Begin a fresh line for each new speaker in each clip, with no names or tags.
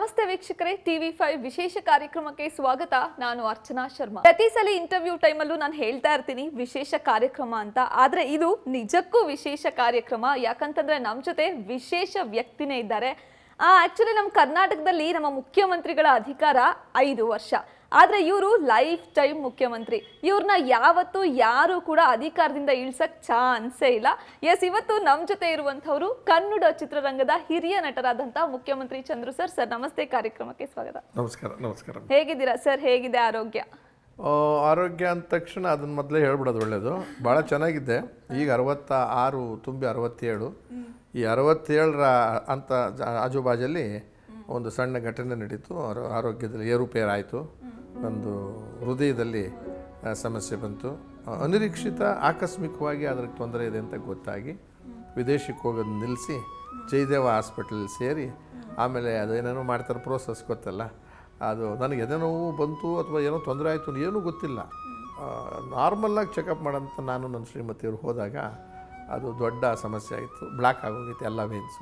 ನಮಸ್ತೆ ವೀಕ್ಷಕರೇ TV five ವಿಶೇಷ ಕಾರ್ಯಕ್ರಮಕ್ಕೆ ಸ್ವಾಗತ ನಾನು ಅರ್ಚನಾ ಶರ್ಮಾ ಪ್ರತಿ ಸಲ ಇಂಟರ್ವ್ಯೂ ಟೈಮಲ್ಲೂ ನಾನು ಹೇಳ್ತಾ ಇರ್ತೀನಿ ವಿಶೇಷ ಕಾರ್ಯಕ್ರಮ ಅಂತ ಆದ್ರೆ ಇದು ನಿಜಕ್ಕೂ ವಿಶೇಷ ಕಾರ್ಯಕ್ರಮ ಯಾಕಂತಂದ್ರೆ ನಮ್ಮ ಜೊತೆ ವಿಶೇಷ ವ್ಯಕ್ತಿನೇ ಇದ್ದಾರೆ ಆಕ್ಚುಲಿ ನಮ್ಮ ಕರ್ನಾಟಕದಲ್ಲಿ ನಮ್ಮ ಮುಖ್ಯಮಂತ್ರಿಗಳ ಅಧಿಕಾರ ಐದು ವರ್ಷ ಆದ್ರೆ ಇವರು ಲೈಫ್ ಟೈಮ್ ಮುಖ್ಯಮಂತ್ರಿ ಇವ್ರನ್ನ ಯಾವತ್ತೂ ಯಾರು ಕೂಡ ಅಧಿಕಾರದಿಂದ ಇಳ್ಸಕ್ ಚಾನ್ಸೇ ಇಲ್ಲ ಎಸ್ ಇವತ್ತು ನಮ್ಮ ಜೊತೆ ಇರುವಂತವರು ಕನ್ನಡ ಚಿತ್ರರಂಗದ ಹಿರಿಯ ನಟರಾದಂತಹ ಮುಖ್ಯಮಂತ್ರಿ ಚಂದ್ರು ಸರ್ ಸರ್ ನಮಸ್ತೆ ಕಾರ್ಯಕ್ರಮಕ್ಕೆ ಸ್ವಾಗತ
ನಮಸ್ಕಾರ ನಮಸ್ಕಾರ
ಹೇಗಿದ್ದೀರಾ ಸರ್ ಹೇಗಿದೆ ಆರೋಗ್ಯ
ಆ, ಆರೋಗ್ಯ ಅಂದ ತಕ್ಷಣ ಅದನ್ನ ಮೊದಲೇ ಹೇಳ್ಬಿಡೋದು ಒಳ್ಳೆಯದು ಭಾಳ ಚೆನ್ನಾಗಿದೆ ಈಗ ಅರವತ್ತ ಆರು ತುಂಬಿ ಅರವತ್ತೇಳು ಈ ಅರವತ್ತೇಳರ ಅಂತ ಜ- ಆಜುಬಾಜಲ್ಲಿ ಒಂದು ಸಣ್ಣ ಘಟನೆ ನಡೀತು ಆರೋ- ಆರೋಗ್ಯದಲ್ಲಿ ಏರುಪೇರಾಯಿತು ನಂದು ಹೃದಯದಲ್ಲಿ ಆ, ಸಮಸ್ಯೆ ಬಂತು ಆ, ಅನಿರೀಕ್ಷಿತ ಆಕಸ್ಮಿಕವಾಗಿ ಅದಕ್ಕೆ ತೊಂದರೆ ಇದೆ ಅಂತ ಗೊತ್ತಾಗಿ ವಿದೇಶಕ್ಕೆ ಹೋಗೋದು ನಿಲ್ಲಿಸಿ ಜಯದೇವ ಹಾಸ್ಪಿಟಲ್ ಸೇರಿ ಆಮೇಲೆ ಅದೇನೇನೋ ಮಾಡ್ತಾರೆ ಪ್ರೋಸೆಸ್ ಗೊತ್ತಲ್ಲ ಅದು ನನಗೆ ಎದೆ ನೋವು ಬಂತು ಅಥವಾ ಏನೋ ತೊಂದರೆ ಆಯಿತು ಏನೂ ಗೊತ್ತಿಲ್ಲ ನಾರ್ಮಲ್ಲಾಗಿ ಚೆಕಪ್ ಮಾಡೋಂಥ ನಾನು ನನ್ನ ಶ್ರೀಮತಿಯವರು ಹೋದಾಗ ಅದು ದೊಡ್ಡ ಸಮಸ್ಯೆ ಆಯಿತು ಬ್ಲ್ಯಾಕ್ ಆಗೋಗಿತ್ತು ಎಲ್ಲ ವೇನ್ಸು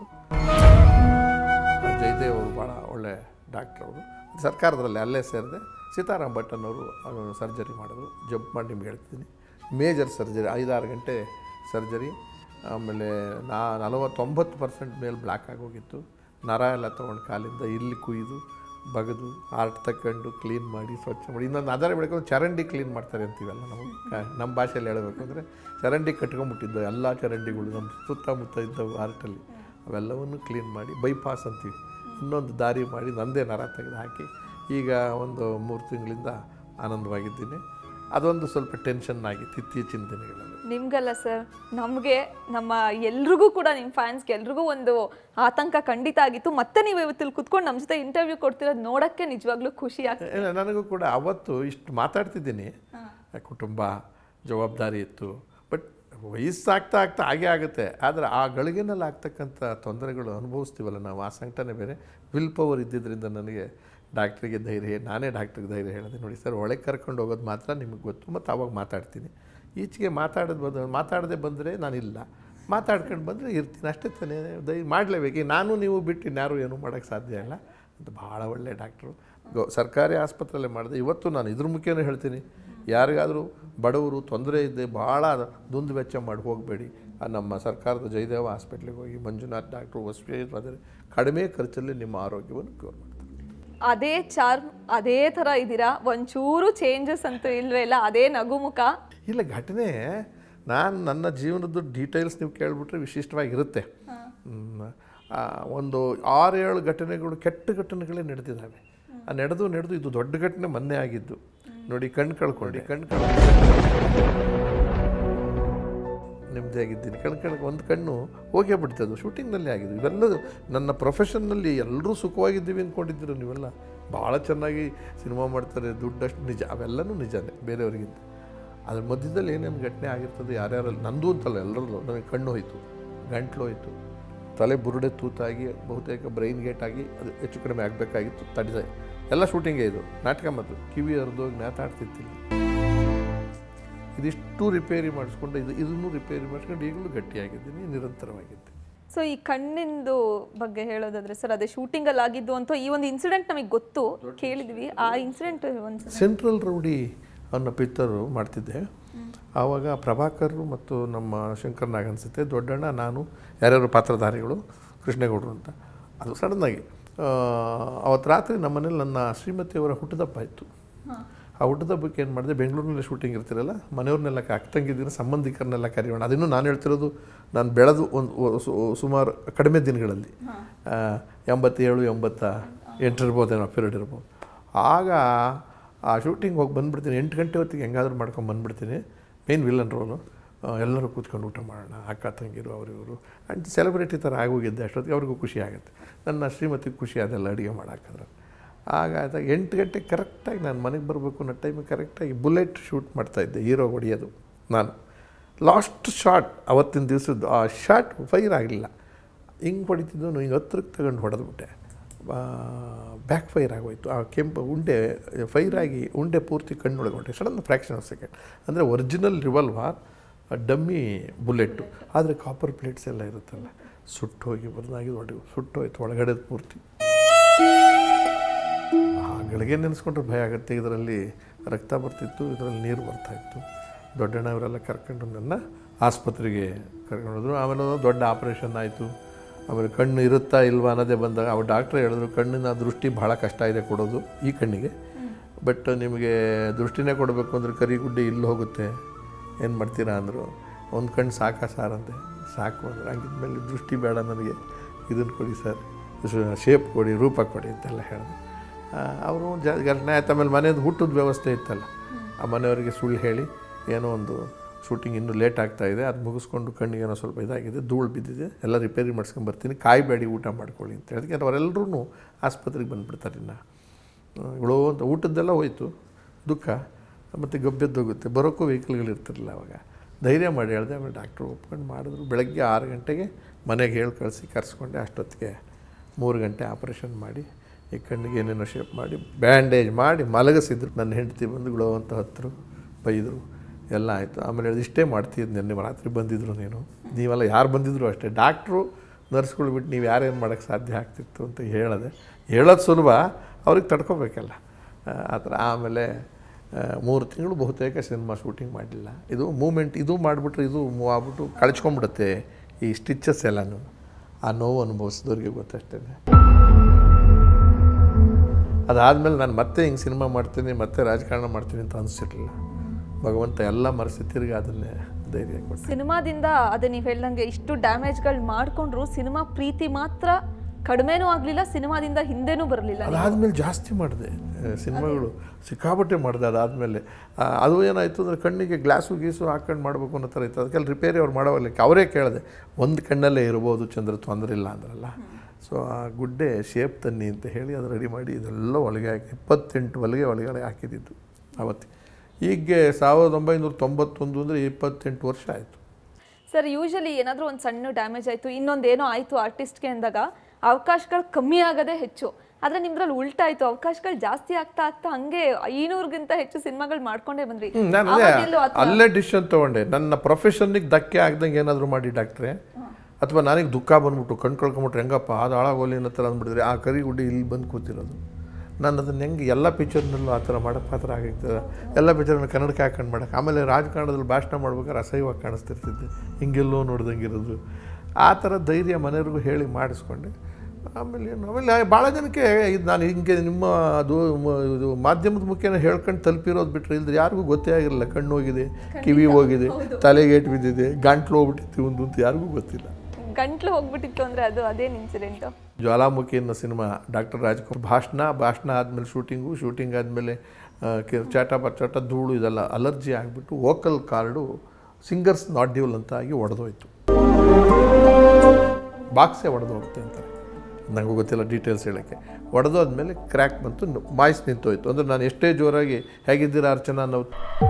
ಜಯದೇವ್ ಅವರು ಭಾಳ ಒಳ್ಳೆ ಡಾಕ್ಟ್ರ್ ಅವರು ಸರ್ಕಾರದಲ್ಲಿ ಅಲ್ಲೇ ಸೇರಿದೆ ಸೀತಾರಾಮ್ ಭಟ್ ಅನ್ನೋರು ಸರ್ಜರಿ ಮಾಡಿದ್ರು ಜಂಪ್ ಮಾಡಿ ನಿಮ್ಗೆ ಹೇಳ್ತೀನಿ ಮೇಜರ್ ಸರ್ಜರಿ ಐದಾರು ಗಂಟೆ ಸರ್ಜರಿ ಆಮೇಲೆ ನಾ ನಲವತ್ತೊಂಬತ್ತು ಪರ್ಸೆಂಟ್ ಮೇಲೆ ಬ್ಲ್ಯಾಕ್ ಆಗೋಗಿತ್ತು ನರ ಎಲ್ಲ ತೊಗೊಂಡು ಕಾಲಿಂದ ಇಲ್ಲಿ ಕುಯ್ದು ಬಗೆದು ಹಾರ್ಟ್ ತಗೊಂಡು ಕ್ಲೀನ್ ಮಾಡಿ ಸ್ವಚ್ಛ ಮಾಡಿ ಇನ್ನೊಂದು ಅದರ ಬೆಳಕೊಂಡು ಚರಂಡಿ ಕ್ಲೀನ್ ಮಾಡ್ತಾರೆ ಅಂತೀವಲ್ಲ ನಾವು ಕ- ನಮ್ಮ ಭಾಷೆಯಲ್ಲಿ ಹೇಳಬೇಕು ಅಂದರೆ ಚರಂಡಿ ಕಟ್ಕೊಂಡ್ಬಿಟ್ಟಿದ್ದು ಎಲ್ಲ ಚರಂಡಿಗಳು ನಮ್ಮ ಸುತ್ತಮುತ್ತ ಇದ್ದವು ಹಾರ್ಟಲ್ಲಿ ಅವೆಲ್ಲವನ್ನು ಕ್ಲೀನ್ ಮಾಡಿ ಬೈಪಾಸ್ ಅಂತೀವಿ ಇನ್ನೊಂದು ದಾರಿ ಮಾಡಿ ನಂದೇ ನರ ತೆಗೆದು ಹಾಕಿ ಈಗ ಒಂದು ಮೂರು ತಿಂಗಳಿಂದ ಆನಂದವಾಗಿದ್ದೀನಿ ಅದೊಂದು ಸ್ವಲ್ಪ ಟೆನ್ಷನ್ ಆಗಿತ್ತು ಇತ್ತೀಚಿನ ದಿನಗಳಲ್ಲಿ
ನಿಮ್ಗಲ್ಲ ಸರ್ ನಮಗೆ ನಮ್ಮ ಎಲ್ರಿಗೂ ಕೂಡ ನಿಮ್ಮ ಫ್ಯಾನ್ಸ್ಗೆ ಎಲ್ರಿಗೂ ಒಂದು ಆತಂಕ ಖಂಡಿತ ಆಗಿತ್ತು ಮತ್ತೆ ನೀವು ಇವತ್ತಿಲ್ಲಿ ಕುತ್ಕೊಂಡು ನಮ್ಮ ಜೊತೆ ಇಂಟರ್ವ್ಯೂ ಕೊಡ್ತಿರೋದು ನೋಡಕ್ಕೆ ನಿಜವಾಗ್ಲೂ ಖುಷಿ ಆಗ್ತದೆ
ಏ, ನನಗೂ ಕೂಡ ಅವತ್ತು ಇಷ್ಟು ಮಾತಾಡ್ತಿದ್ದೀನಿ ಕುಟುಂಬ ಜವಾಬ್ದಾರಿ ಇತ್ತು ಬಟ್ ವಯಸ್ಸಾಗ್ತಾ ಆಗ್ತಾ ಹಾಗೆ ಆಗುತ್ತೆ ಆದರೆ ಆ ಗಳಿಗೆನಲ್ಲಿ ಆಗ್ತಕ್ಕಂಥ ತೊಂದರೆಗಳು ಅನುಭವಿಸ್ತೀವಲ್ಲ ನಾವು ಆ ಸಂಕಟನೇ ಬೇರೆ ವಿಲ್ ಪವರ್ ಇದ್ದಿದ್ದರಿಂದ ನನಗೆ ಡಾಕ್ಟ್ರಿಗೆ ಧೈರ್ಯ ನಾನೇ ಡಾಕ್ಟ್ರಿಗೆ ಧೈರ್ಯ ಹೇಳಿದೆ ನೋಡಿ ಸರ್ ಒಳಗೆ ಕರ್ಕೊಂಡು ಹೋಗೋದು ಮಾತ್ರ ನಿಮಗೆ ಗೊತ್ತು ಮತ್ತು ಅವಾಗ ಮಾತಾಡ್ತೀನಿ ಈಚೆಗೆ ಮಾತಾಡೋದು ಬಂದು ಮಾತಾಡದೆ ಬಂದರೆ ನಾನಿಲ್ಲ ಮಾತಾಡ್ಕೊಂಡು ಬಂದರೆ ಇರ್ತೀನಿ ಅಷ್ಟೇ ತಾನೇ ದಯ ಮಾಡಲೇಬೇಕು ಈಗ ನಾನು ನೀವು ಬಿಟ್ಟು ಇನ್ಯಾರು ಏನೂ ಮಾಡೋಕ್ಕೆ ಸಾಧ್ಯ ಇಲ್ಲ ಅಂತ ಭಾಳ ಒಳ್ಳೆ ಡಾಕ್ಟ್ರು ಗೌ ಸರ್ಕಾರಿ ಆಸ್ಪತ್ರೆಯಲ್ಲೇ ಮಾಡಿದೆ ಇವತ್ತು ನಾನು ಇದ್ರ ಮುಖ್ಯನೇ ಹೇಳ್ತೀನಿ ಯಾರಿಗಾದರೂ ಬಡವರು ತೊಂದರೆ ಇದ್ದೆ ಭಾಳ ದುಂದು ವೆಚ್ಚ ಮಾಡಿ ಹೋಗಬೇಡಿ ನಮ್ಮ ಸರ್ಕಾರದ ಜಯದೇವ ಹಾಸ್ಪಿಟ್ಲಿಗೆ ಹೋಗಿ ಮಂಜುನಾಥ್ ಡಾಕ್ಟ್ರು ವಸ್ಪೇಶ್ವರ ಕಡಿಮೆ ಖರ್ಚಲ್ಲಿ ನಿಮ್ಮ ಆರೋಗ್ಯವನ್ನು ಕ್ಯೂರ್ ಮಾಡ್ತಾರೆ
ಅದೇ ಚಾರ್ಮ್ ಅದೇ ತರ ಇದ್ದೀರಾ ಒಂಚೂರು ಚೇಂಜಸ್ ಅಂತೂ ಇಲ್ವೇ ಇಲ್ಲ ಅದೇ ನಗುಮುಖ
ಇಲ್ಲ ಘಟನೆ ನಾನು ನನ್ನ ಜೀವನದ ಡೀಟೇಲ್ಸ್ ನೀವು ಕೇಳಿಬಿಟ್ರೆ ವಿಶಿಷ್ಟವಾಗಿರುತ್ತೆ ಹ್ಮ್. ಆ, ಒಂದು ಆರು ಏಳು ಘಟನೆಗಳು ಕೆಟ್ಟ ಘಟನೆಗಳೇ ನಡೆದಿದ್ದಾವೆ ಆ ನಡೆದು ನಡೆದು ಇದು ದೊಡ್ಡ ಘಟನೆ ಮೊನ್ನೆ ಆಗಿದ್ದು ನೋಡಿ ಕಣ್ಣು ಕಳ್ಕೊಂಡು ಕಣ್ಣು ನೆಮ್ಮದಿ ಆಗಿದ್ದೀನಿ ಕಣ್ ಕಣಕ್ಕೆ ಒಂದು ಕಣ್ಣು ಹೋಗೇ ಬಿಡ್ತದೆ ಶೂಟಿಂಗ್ನಲ್ಲಿ ಆಗಿದ್ದು ಇವೆಲ್ಲ ನನ್ನ ಪ್ರೊಫೆಷನ್ನಲ್ಲಿ ಎಲ್ಲರೂ ಸುಖವಾಗಿದ್ದೀವಿ ಅಂದ್ಕೊಂಡಿದ್ದೀರ ನೀವೆಲ್ಲ ಭಾಳ ಚೆನ್ನಾಗಿ ಸಿನಿಮಾ ಮಾಡ್ತಾರೆ ದುಡ್ಡಷ್ಟು ನಿಜ ಅವೆಲ್ಲನೂ ನಿಜನೇ ಬೇರೆಯವರಿಗಿಂತ ಅದ್ರ ಮಧ್ಯದಲ್ಲಿ ಏನೇನು ಘಟನೆ ಆಗಿರ್ತದೆ ಯಾರ್ಯಾರಲ್ಲಿ ನಂದು ಅಂತಲ್ಲ ಎಲ್ಲರಲ್ಲೂ ನನಗೆ ಕಣ್ಣು ಹೋಯಿತು ಗಂಟ್ಲು ಹೋಯಿತು ತಲೆ ಬುರುಡೆ ತೂತಾಗಿ ಬಹುತೇಕ ಬ್ರೈನ್ ಗೇಟ್ ಆಗಿ ಅದು ಹೆಚ್ಚು ಕಡಿಮೆ ಆಗಬೇಕಾಗಿತ್ತು ತಡೆದೆ ಎಲ್ಲ ಶೂಟಿಂಗೇ ಇದು ನಾಟಕ ಮತ್ತು ಕಿವಿ ಹರಿದೋಗಿ ಮಾತಾಡ್ತಿರ್ತಿಲ್ಲ ಇದಿಷ್ಟು ರಿಪೇರಿ ಮಾಡಿಸ್ಕೊಂಡು ಇದು ಇದನ್ನು ರಿಪೇರಿ ಮಾಡಿಸ್ಕೊಂಡು ಈಗಲೂ ಗಟ್ಟಿಯಾಗಿದ್ದೀನಿ ನಿರಂತರವಾಗಿದ್ದೀನಿ
ಸೊ ಈ ಕಣ್ಣಿಂದು ಬಗ್ಗೆ ಹೇಳೋದಾದ್ರೆ ಸರ್ ಅದೇ ಶೂಟಿಂಗ್ ಅಲ್ಲಿ ಆಗಿದ್ದು ಅಂತ ಈ ಒಂದು ಇನ್ಸಿಡೆಂಟ್ ನಮಗೆ ಗೊತ್ತು ಕೇಳಿದ್ವಿ ಆ ಇನ್ಸಿಡೆಂಟ್ ಒಂದು
ಸೆಂಟ್ರಲ್ ರೌಡಿ ಅನ್ನೋ ಪಿಕ್ಚರು ಮಾಡ್ತಿದ್ದೆ ಆವಾಗ ಪ್ರಭಾಕರ್ ಮತ್ತು ನಮ್ಮ ಶಂಕರ್ ನಾಗ್ ಅನ್ಸುತ್ತೆ ದೊಡ್ಡಣ್ಣ ನಾನು ಯಾರ್ಯಾರು ಪಾತ್ರಧಾರಿಗಳು ಕೃಷ್ಣೇಗೌಡರು ಅಂತ ಅದು ಸಡನ್ನಾಗಿ ಅವತ್ತು ರಾತ್ರಿ ನಮ್ಮ ಮನೇಲಿ ನನ್ನ ಶ್ರೀಮತಿಯವರ ಹುಟ್ಟದಪ್ಪ ಇತ್ತು ಆ ಹುಟ್ಟದಬ್ಬಕ್ಕೆ ಏನು ಮಾಡಿದೆ ಬೆಂಗಳೂರಿನಲ್ಲಿ ಶೂಟಿಂಗ್ ಇರ್ತಿರಲ್ಲ ಮನೆಯವ್ರನ್ನೆಲ್ಲ ಅಕ್ಕಂಗಿದ್ದೀರ ಸಂಬಂಧಿಕರನ್ನೆಲ್ಲ ಕರೆಯೋಣ ಅದನ್ನು ನಾನು ಹೇಳ್ತಿರೋದು ನಾನು ಬೆಳೆದು ಒಂದು ಸುಮಾರು ಕಡಿಮೆ ದಿನಗಳಲ್ಲಿ ಆ, ಎಂಬತ್ತೇಳು ಎಂಬತ್ತ ಎಂಟಿರ್ಬೋದೇನೋ ಪೀರಿಯಡ್ ಇರ್ಬೋದು ಆಗ ಆ ಶೂಟಿಂಗ್ ಹೋಗಿ ಬಂದುಬಿಡ್ತೀನಿ ಎಂಟು ಗಂಟೆ ಹೊತ್ತಿಗೆ ಹೆಂಗಾದ್ರೂ ಮಾಡ್ಕೊಂಡು ಬಂದುಬಿಡ್ತೀನಿ ಮೇನ್ ವಿಲನ್ ರೋಲು ಎಲ್ಲರೂ ಕೂತ್ಕೊಂಡು ಊಟ ಮಾಡೋಣ ಅಕ್ಕ ತಂಗಿರು ಅವರು ಇವರು ಆ್ಯಂಡ್ ಸೆಲೆಬ್ರಿಟಿ ಥರ ಆಗೋಗಿದ್ದೆ ಅಷ್ಟೊತ್ತಿಗೆ ಅವ್ರಿಗೂ ಖುಷಿ ಆಗುತ್ತೆ ನನ್ನ ಶ್ರೀಮತಿಗೆ ಖುಷಿ ಅದೆಲ್ಲ ಅಡುಗೆ ಮಾಡೋಕ್ಕಂದ್ರೆ ಆಗ ಆದಾಗ ಎಂಟು ಗಂಟೆಗೆ ಕರೆಕ್ಟಾಗಿ ನಾನು ಮನೆಗೆ ಬರಬೇಕು ಅನ್ನೋ ಟೈಮಿಗೆ ಕರೆಕ್ಟಾಗಿ ಬುಲೆಟ್ ಶೂಟ್ ಮಾಡ್ತಾಯಿದ್ದೆ ಹೀರೋ ಹೊಡೆಯೋದು ನಾನು ಲಾಸ್ಟ್ ಶಾಟ್ ಅವತ್ತಿನ ದಿವಸದ್ದು ಆ ಶಾಟ್ ಫೈರ್ ಆಗಲಿಲ್ಲ ಹಿಂಗೆ ಹೊಡಿತಿದ್ದು ಹಿಂಗೆ ಹತ್ರಕ್ಕೆ ತಗೊಂಡು ಹೊಡೆದ್ಬಿಟ್ಟೆ ಬ್ಯಾಕ್ ಫೈರ್ ಆಗೋಯ್ತು ಆ ಕೆಂಪು ಉಂಡೆ ಫೈರ್ ಆಗಿ ಉಂಡೆ ಪೂರ್ತಿ ಕಣ್ಣೊಳಗೆ ಹೊಂಟೆ ಸಡನ್ ಫ್ರ್ಯಾಕ್ಷನ್ ಆಫ್ ಸೆಕೆಂಡ್ ಅಂದರೆ ಒರಿಜಿನಲ್ ರಿವಾಲ್ವಾರ್ ಡಮ್ಮಿ ಬುಲೆಟ್ಟು ಆದರೆ ಕಾಪರ್ ಪ್ಲೇಟ್ಸ್ ಎಲ್ಲ ಇರುತ್ತಲ್ಲ ಸುಟ್ಟೋಗಿ ಬದಲಾಗಿ ಹೊಡೆ ಸುಟ್ಟೋಯ್ತು ಒಳಗಡೆ ಪೂರ್ತಿ ಗಳಿಗೆ ನೆನೆಸ್ಕೊಂಡ್ರೆ ಭಯ ಆಗುತ್ತೆ ಇದರಲ್ಲಿ ರಕ್ತ ಬರ್ತಿತ್ತು ಇದರಲ್ಲಿ ನೀರು ಬರ್ತಾಯಿತ್ತು ದೊಡ್ಡಣ್ಣ ಅವರೆಲ್ಲ ಕರ್ಕೊಂಡು ನನ್ನ ಆಸ್ಪತ್ರೆಗೆ ಕರ್ಕೊಂಡೋದ್ರು ಆಮೇಲೆ ಒಂದು ದೊಡ್ಡ ಆಪ್ರೇಷನ್ ಆಯಿತು ಆಮೇಲೆ ಕಣ್ಣು ಇರುತ್ತಾ ಇಲ್ವಾ ಅನ್ನೋದೇ ಬಂದಾಗ ಅವ್ರು ಡಾಕ್ಟ್ರ್ ಹೇಳಿದ್ರು ಕಣ್ಣಿನ ದೃಷ್ಟಿ ಭಾಳ ಕಷ್ಟ ಇದೆ ಕೊಡೋದು ಈ ಕಣ್ಣಿಗೆ ಬಟ್ ನಿಮಗೆ ದೃಷ್ಟಿನೇ ಕೊಡಬೇಕು ಅಂದರೆ ಕರಿಗುಡ್ಡೆ ಇಲ್ಲಿ ಹೋಗುತ್ತೆ ಏನು ಮಾಡ್ತೀರಾ ಅಂದರು ಒಂದು ಕಣ್ಣು ಸಾಕಾ ಸಾರ್ ಅಂದೆ ಸಾಕು ಅಂದ್ರೆ ಹಂಗಿದ್ಮೇಲೆ ದೃಷ್ಟಿ ಬೇಡ ನನಗೆ ಇದನ್ನು ಕೊಡಿ ಸರ್ ಶೇಪ್ ಕೊಡಿ ರೂಪ ಕೊಡಿ ಅಂತೆಲ್ಲ ಹೇಳಿದೆ ಅವರು ಜ ಘಟನೆ ಆಯ್ತು ಆಮೇಲೆ ಮನೆಯದು ಊಟದ ವ್ಯವಸ್ಥೆ ಇತ್ತಲ್ಲ ಆ ಮನೆಯವರಿಗೆ ಸುಳ್ಳು ಹೇಳಿ ಏನೋ ಒಂದು ಶೂಟಿಂಗ್ ಇನ್ನೂ ಲೇಟ್ ಆಗ್ತಾ ಇದೆ ಅದು ಮುಗಿಸ್ಕೊಂಡು ಕಣ್ಣಿಗೆ ಏನೋ ಸ್ವಲ್ಪ ಇದಾಗಿದೆ ಧೂಳು ಬಿದ್ದಿದೆ ಎಲ್ಲ ರಿಪೇರಿ ಮಾಡ್ಸ್ಕೊಂಡು ಬರ್ತೀನಿ ಕಾಯಬೇಡಿ ಊಟ ಮಾಡ್ಕೊಳ್ಳಿ ಅಂತ ಹೇಳಿದ್ರೆ ಅವರೆಲ್ಲರೂ ಆಸ್ಪತ್ರೆಗೆ ಬಂದುಬಿಡ್ತಾರೆ ಇನ್ನು ಇಳೋ ಅಂತ ಊಟದ್ದೆಲ್ಲ ಹೋಯ್ತು ದುಃಖ ಮತ್ತು ಗಬ್ಬೆದ್ದೋಗುತ್ತೆ ಬರೋಕ್ಕೂ ವೆಹಿಕಲ್ಗಳು ಇರ್ತಿರಲಿಲ್ಲ ಅವಾಗ ಧೈರ್ಯ ಮಾಡಿ ಹೇಳಿದೆ ಆಮೇಲೆ ಡಾಕ್ಟ್ರು ಒಪ್ಕೊಂಡು ಮಾಡಿದ್ರು ಬೆಳಗ್ಗೆ ಆರು ಗಂಟೆಗೆ ಮನೆಗೆ ಹೇಳಿ ಕಳಿಸಿ ಕರೆಸ್ಕೊಂಡೆ ಅಷ್ಟೊತ್ತಿಗೆ ಮೂರು ಗಂಟೆ ಆಪ್ರೇಷನ್ ಮಾಡಿ ಈ ಕಣ್ಣಿಗೆ ಏನೇನೋ ಶೇಪ್ ಮಾಡಿ ಬ್ಯಾಂಡೇಜ್ ಮಾಡಿ ಮಲಗಿಸಿದ್ರು ನನ್ನ ಹೆಂಡತಿ ಬಂದು ಗುಳೋ ಅಂತ ಹತ್ತರು ಬೈದರು ಎಲ್ಲ ಆಯಿತು ಆಮೇಲೆ ಹೇಳಿದ್ರು ಇಷ್ಟೇ ಮಾಡ್ತಿದ್ದು ನೆನ್ನೆ ರಾತ್ರಿ ಬಂದಿದ್ರು ನೀನು ನೀವೆಲ್ಲ ಯಾರು ಬಂದಿದ್ರು ಅಷ್ಟೇ ಡಾಕ್ಟ್ರು ನರ್ಸ್ಗಳು ಬಿಟ್ಟು ನೀವು ಯಾರೇನು ಮಾಡೋಕ್ಕೆ ಸಾಧ್ಯ ಆಗ್ತಿತ್ತು ಅಂತ ಹೇಳಿದೆ ಹೇಳೋದು ಸುಲಭ ಅವ್ರಿಗೆ ತಡ್ಕೋಬೇಕಲ್ಲ ಆ, ಆ ಥರ ಆಮೇಲೆ ಆ, ಮೂರು ತಿಂಗಳು ಬಹುತೇಕ ಸಿನಿಮಾ ಶೂಟಿಂಗ್ ಮಾಡಲಿಲ್ಲ ಇದು ಮೂಮೆಂಟ್ ಇದು ಮಾಡಿಬಿಟ್ರೆ ಇದು ಮೂವ್ ಆಗ್ಬಿಟ್ಟು ಕಳ್ಚ್ಕೊಂಡ್ಬಿಡುತ್ತೆ ಈ ಸ್ಟಿಚಸ್ ಎಲ್ಲನೂ ಆ ನೋವು ಅನುಭವಿಸಿದವ್ರಿಗೆ ಗೊತ್ತಷ್ಟೇ ಅದಾದಮೇಲೆ ನಾನು ಮತ್ತೆ ಹಿಂಗೆ ಸಿನಿಮಾ ಮಾಡ್ತೀನಿ ಮತ್ತೆ ರಾಜಕಾರಣ ಮಾಡ್ತೀನಿ ಅಂತ ಅನಿಸಿರಲಿಲ್ಲ ಭಗವಂತ ಎಲ್ಲ ಮರೆಸಿ ತಿರ್ಗಿ ಅದನ್ನೇ ಧೈರ್ಯ ಕೊಟ್ಟು
ಸಿನಿಮಾದಿಂದ ಅದೇ ನೀವು ಹೇಳ್ದಂಗೆ ಇಷ್ಟು ಡ್ಯಾಮೇಜ್ಗಳು ಮಾಡ್ಕೊಂಡ್ರು ಸಿನಿಮಾ ಪ್ರೀತಿ ಮಾತ್ರ ಕಡಿಮೆನೂ ಆಗಲಿಲ್ಲ ಸಿನಿಮಾದಿಂದ ಹಿಂದೆನೂ ಬರಲಿಲ್ಲ
ಅದಾದಮೇಲೆ ಜಾಸ್ತಿ ಮಾಡಿದೆ ಸಿನಿಮಾಗಳು ಸಿಕ್ಕಾಪಟ್ಟೆ ಮಾಡಿದೆ ಅದಾದಮೇಲೆ ಅದು ಏನಾಯಿತು ಅಂದರೆ ಕಣ್ಣಿಗೆ ಗ್ಲಾಸು ಗೀಸು ಹಾಕೊಂಡು ಮಾಡಬೇಕು ಅನ್ನೋ ಥರ ಇತ್ತು ಅದಕ್ಕೆಲ್ಲ ರಿಪೇರಿ ಅವ್ರು ಮಾಡೋವಲ್ಲ ಅವರೇ ಕೇಳಿದೆ ಒಂದು ಕಣ್ಣಲ್ಲೇ ಇರ್ಬೋದು ಚಂದ್ರ ತೊಂದರೆ ಇಲ್ಲ ಅಂದ್ರಲ್ಲ ಸೊ ಆ ಗುಡ್ಡೆ ಶೇಪ್ ತನ್ನಿ ಅಂತ ಹೇಳಿ ಅದು ರೆಡಿ ಮಾಡಿ ಇದೆಲ್ಲ ಒಳಗೆ ಹಾಕಿ ಇಪ್ಪತ್ತೆಂಟು ಹೊಲಿಗೆ ಒಳಗಡೆ ಹಾಕಿದ್ದಿದ್ದು ಅವತ್ತು ಈಗ ಸಾವಿರದ ಒಂಬೈನೂರ ತೊಂಬತ್ತೊಂದು ಅಂದರೆ ಇಪ್ಪತ್ತೆಂಟು ವರ್ಷ ಆಯಿತು
ಸರ್ ಯೂಶಲಿ ಏನಾದರೂ ಒಂದು ಸಣ್ಣ ಡ್ಯಾಮೇಜ್ ಆಯಿತು ಇನ್ನೊಂದೇನೋ ಆಯಿತು ಆರ್ಟಿಸ್ಟ್ಗೆ ಅಂದಾಗ ಅವಕಾಶಗಳು ಕಮ್ಮಿ ಆಗೋದೇ ಹೆಚ್ಚು ಆದರೆ ನಿಮ್ದ್ರಲ್ಲಿ ಉಲ್ಟಾ ಆಯಿತು ಅವಕಾಶಗಳು ಜಾಸ್ತಿ ಆಗ್ತಾ ಆಗ್ತಾ ಹಂಗೆ ಐನೂರಿಗಿಂತ ಹೆಚ್ಚು ಸಿನಿಮಾಗಳು ಮಾಡ್ಕೊಂಡೇ ಬಂದ್ರಿ
ಹ್ಮ್, ನಾನು ಅದೇ
ಅವಾಗೆಲ್ಲೂ ಆ ಥರ-
ಅಲ್ಲೇ ಡಿಸಿಷನ್ ತೊಗೊಂಡೆ ನನ್ನ ಪ್ರೊಫೆಷನ್ನಿಗೆ ಧಕ್ಕೆ ಆಗ್ದಂಗೆ ಏನಾದರೂ ಮಾಡಿ ಡಾಕ್ಟ್ರೆ ಅಥವಾ ನನಗೆ ದುಃಖ ಬಂದ್ಬಿಟ್ಟು ಕಣ್ ಕಳ್ಕೊಂಬಿಟ್ರೆ ಹೆಂಗಪ್ಪ ಅದು ಹಾಳಾಗೋಲಿ ಅನ್ನೋ ಥರ ಅಂದ್ಬಿಡಿದ್ರೆ ಆ ಕರಿ ಗುಡ್ಡಿ ಇಲ್ಲಿ ಬಂದು ಕೂತಿರೋದು ನಾನು ಅದನ್ನು ಹೆಂಗೆ ಎಲ್ಲ ಪಿಕ್ಚರ್ನಲ್ಲೂ ಆ ಥರ ಮಾಡೋಕ್ಕೆ ಪಾತ್ರ ಆಗಿರ್ತದೆ ಎಲ್ಲ ಪಿಕ್ಚರ್ನ ಕನ್ನಡಕ್ಕೆ ಹಾಕೊಂಡು ಮಾಡೋಕೆ ಆಮೇಲೆ ರಾಜಕಾರಣದಲ್ಲಿ ಭಾಷಣ ಮಾಡ್ಬೇಕಾದ್ರೆ ಅಸಹ್ಯವಾಗಿ ಕಾಣಿಸ್ತಿರ್ತಿದ್ದೆ ಹಿಂಗೆಲ್ಲೋ ನೋಡ್ದಂಗಿರೋದು ಆ ಥರ ಧೈರ್ಯ ಮನೆಯವ್ರಿಗೂ ಹೇಳಿ ಮಾಡಿಸ್ಕೊಂಡೆ ಆಮೇಲೆ ಏನು ಆಮೇಲೆ ಭಾಳ ಜನಕ್ಕೆ ಇದು ನಾನು ಹಿಂಗೆ ನಿಮ್ಮ ಅದು ಮ- ಇದು ಮಾಧ್ಯಮದ ಮುಖೇನ ಹೇಳ್ಕೊಂಡು ತಲುಪಿರೋದು ಬಿಟ್ಟರೆ ಇಲ್ದ್ರೆ ಯಾರಿಗೂ ಗೊತ್ತೇ ಆಗಿರಲಿಲ್ಲ ಕಣ್ಣು ಹೋಗಿದೆ ಕಿವಿ ಹೋಗಿದೆ ತಲೆಗೆ ಏಟು ಬಿದ್ದಿದೆ ಗಂಟ್ಲು ಹೋಗ್ಬಿಟ್ಟಿತ್ತು ಒಂದು ಅಂತ ಯಾರಿಗೂ ಗೊತ್ತಿಲ್ಲ
ಗಂಟ್ಲು ಹೋಗ್ಬಿಟ್ಟಿತ್ತು ಅಂದ್ರೆ ಅದು ಅದೇನು ಇನ್ಸಿಡೆಂಟು
ಜ್ವಾಲಾಮುಖಿ ಅನ್ನೋ ಸಿನಿಮಾ ಡಾಕ್ಟರ್ ರಾಜ್ಕುಮಾರ್ ಭಾಷಣ ಭಾಷಣ ಆದಮೇಲೆ ಶೂಟಿಂಗು ಶೂಟಿಂಗ್ ಆದಮೇಲೆ ಚಟ ಪಚಾಟ ಧೂಳು ಇದೆಲ್ಲ ಅಲರ್ಜಿ ಆಗಿಬಿಟ್ಟು vocal cord singers nodule ಅಂತ ಆಗಿ ಒಡೆದೋಯ್ತು ಬಾಕ್ಸೇ ಒಡೆದೋಗುತ್ತೆ ಅಂತಾರೆ ನನಗೂ ಗೊತ್ತಿಲ್ಲ ಡೀಟೇಲ್ಸ್ ಹೇಳೋಕ್ಕೆ ಒಡೆದೋದ್ಮೇಲೆ ಕ್ರ್ಯಾಕ್ ಬಂತು ನ- ವಾಯ್ಸ್ ನಿಂತೋಯ್ತು ಅಂದರೆ ನಾನು ಎಷ್ಟೇ ಜೋರಾಗಿ ಹೇಗಿದ್ದೀರಾ ಅರ್ಚನಾ ನಾವು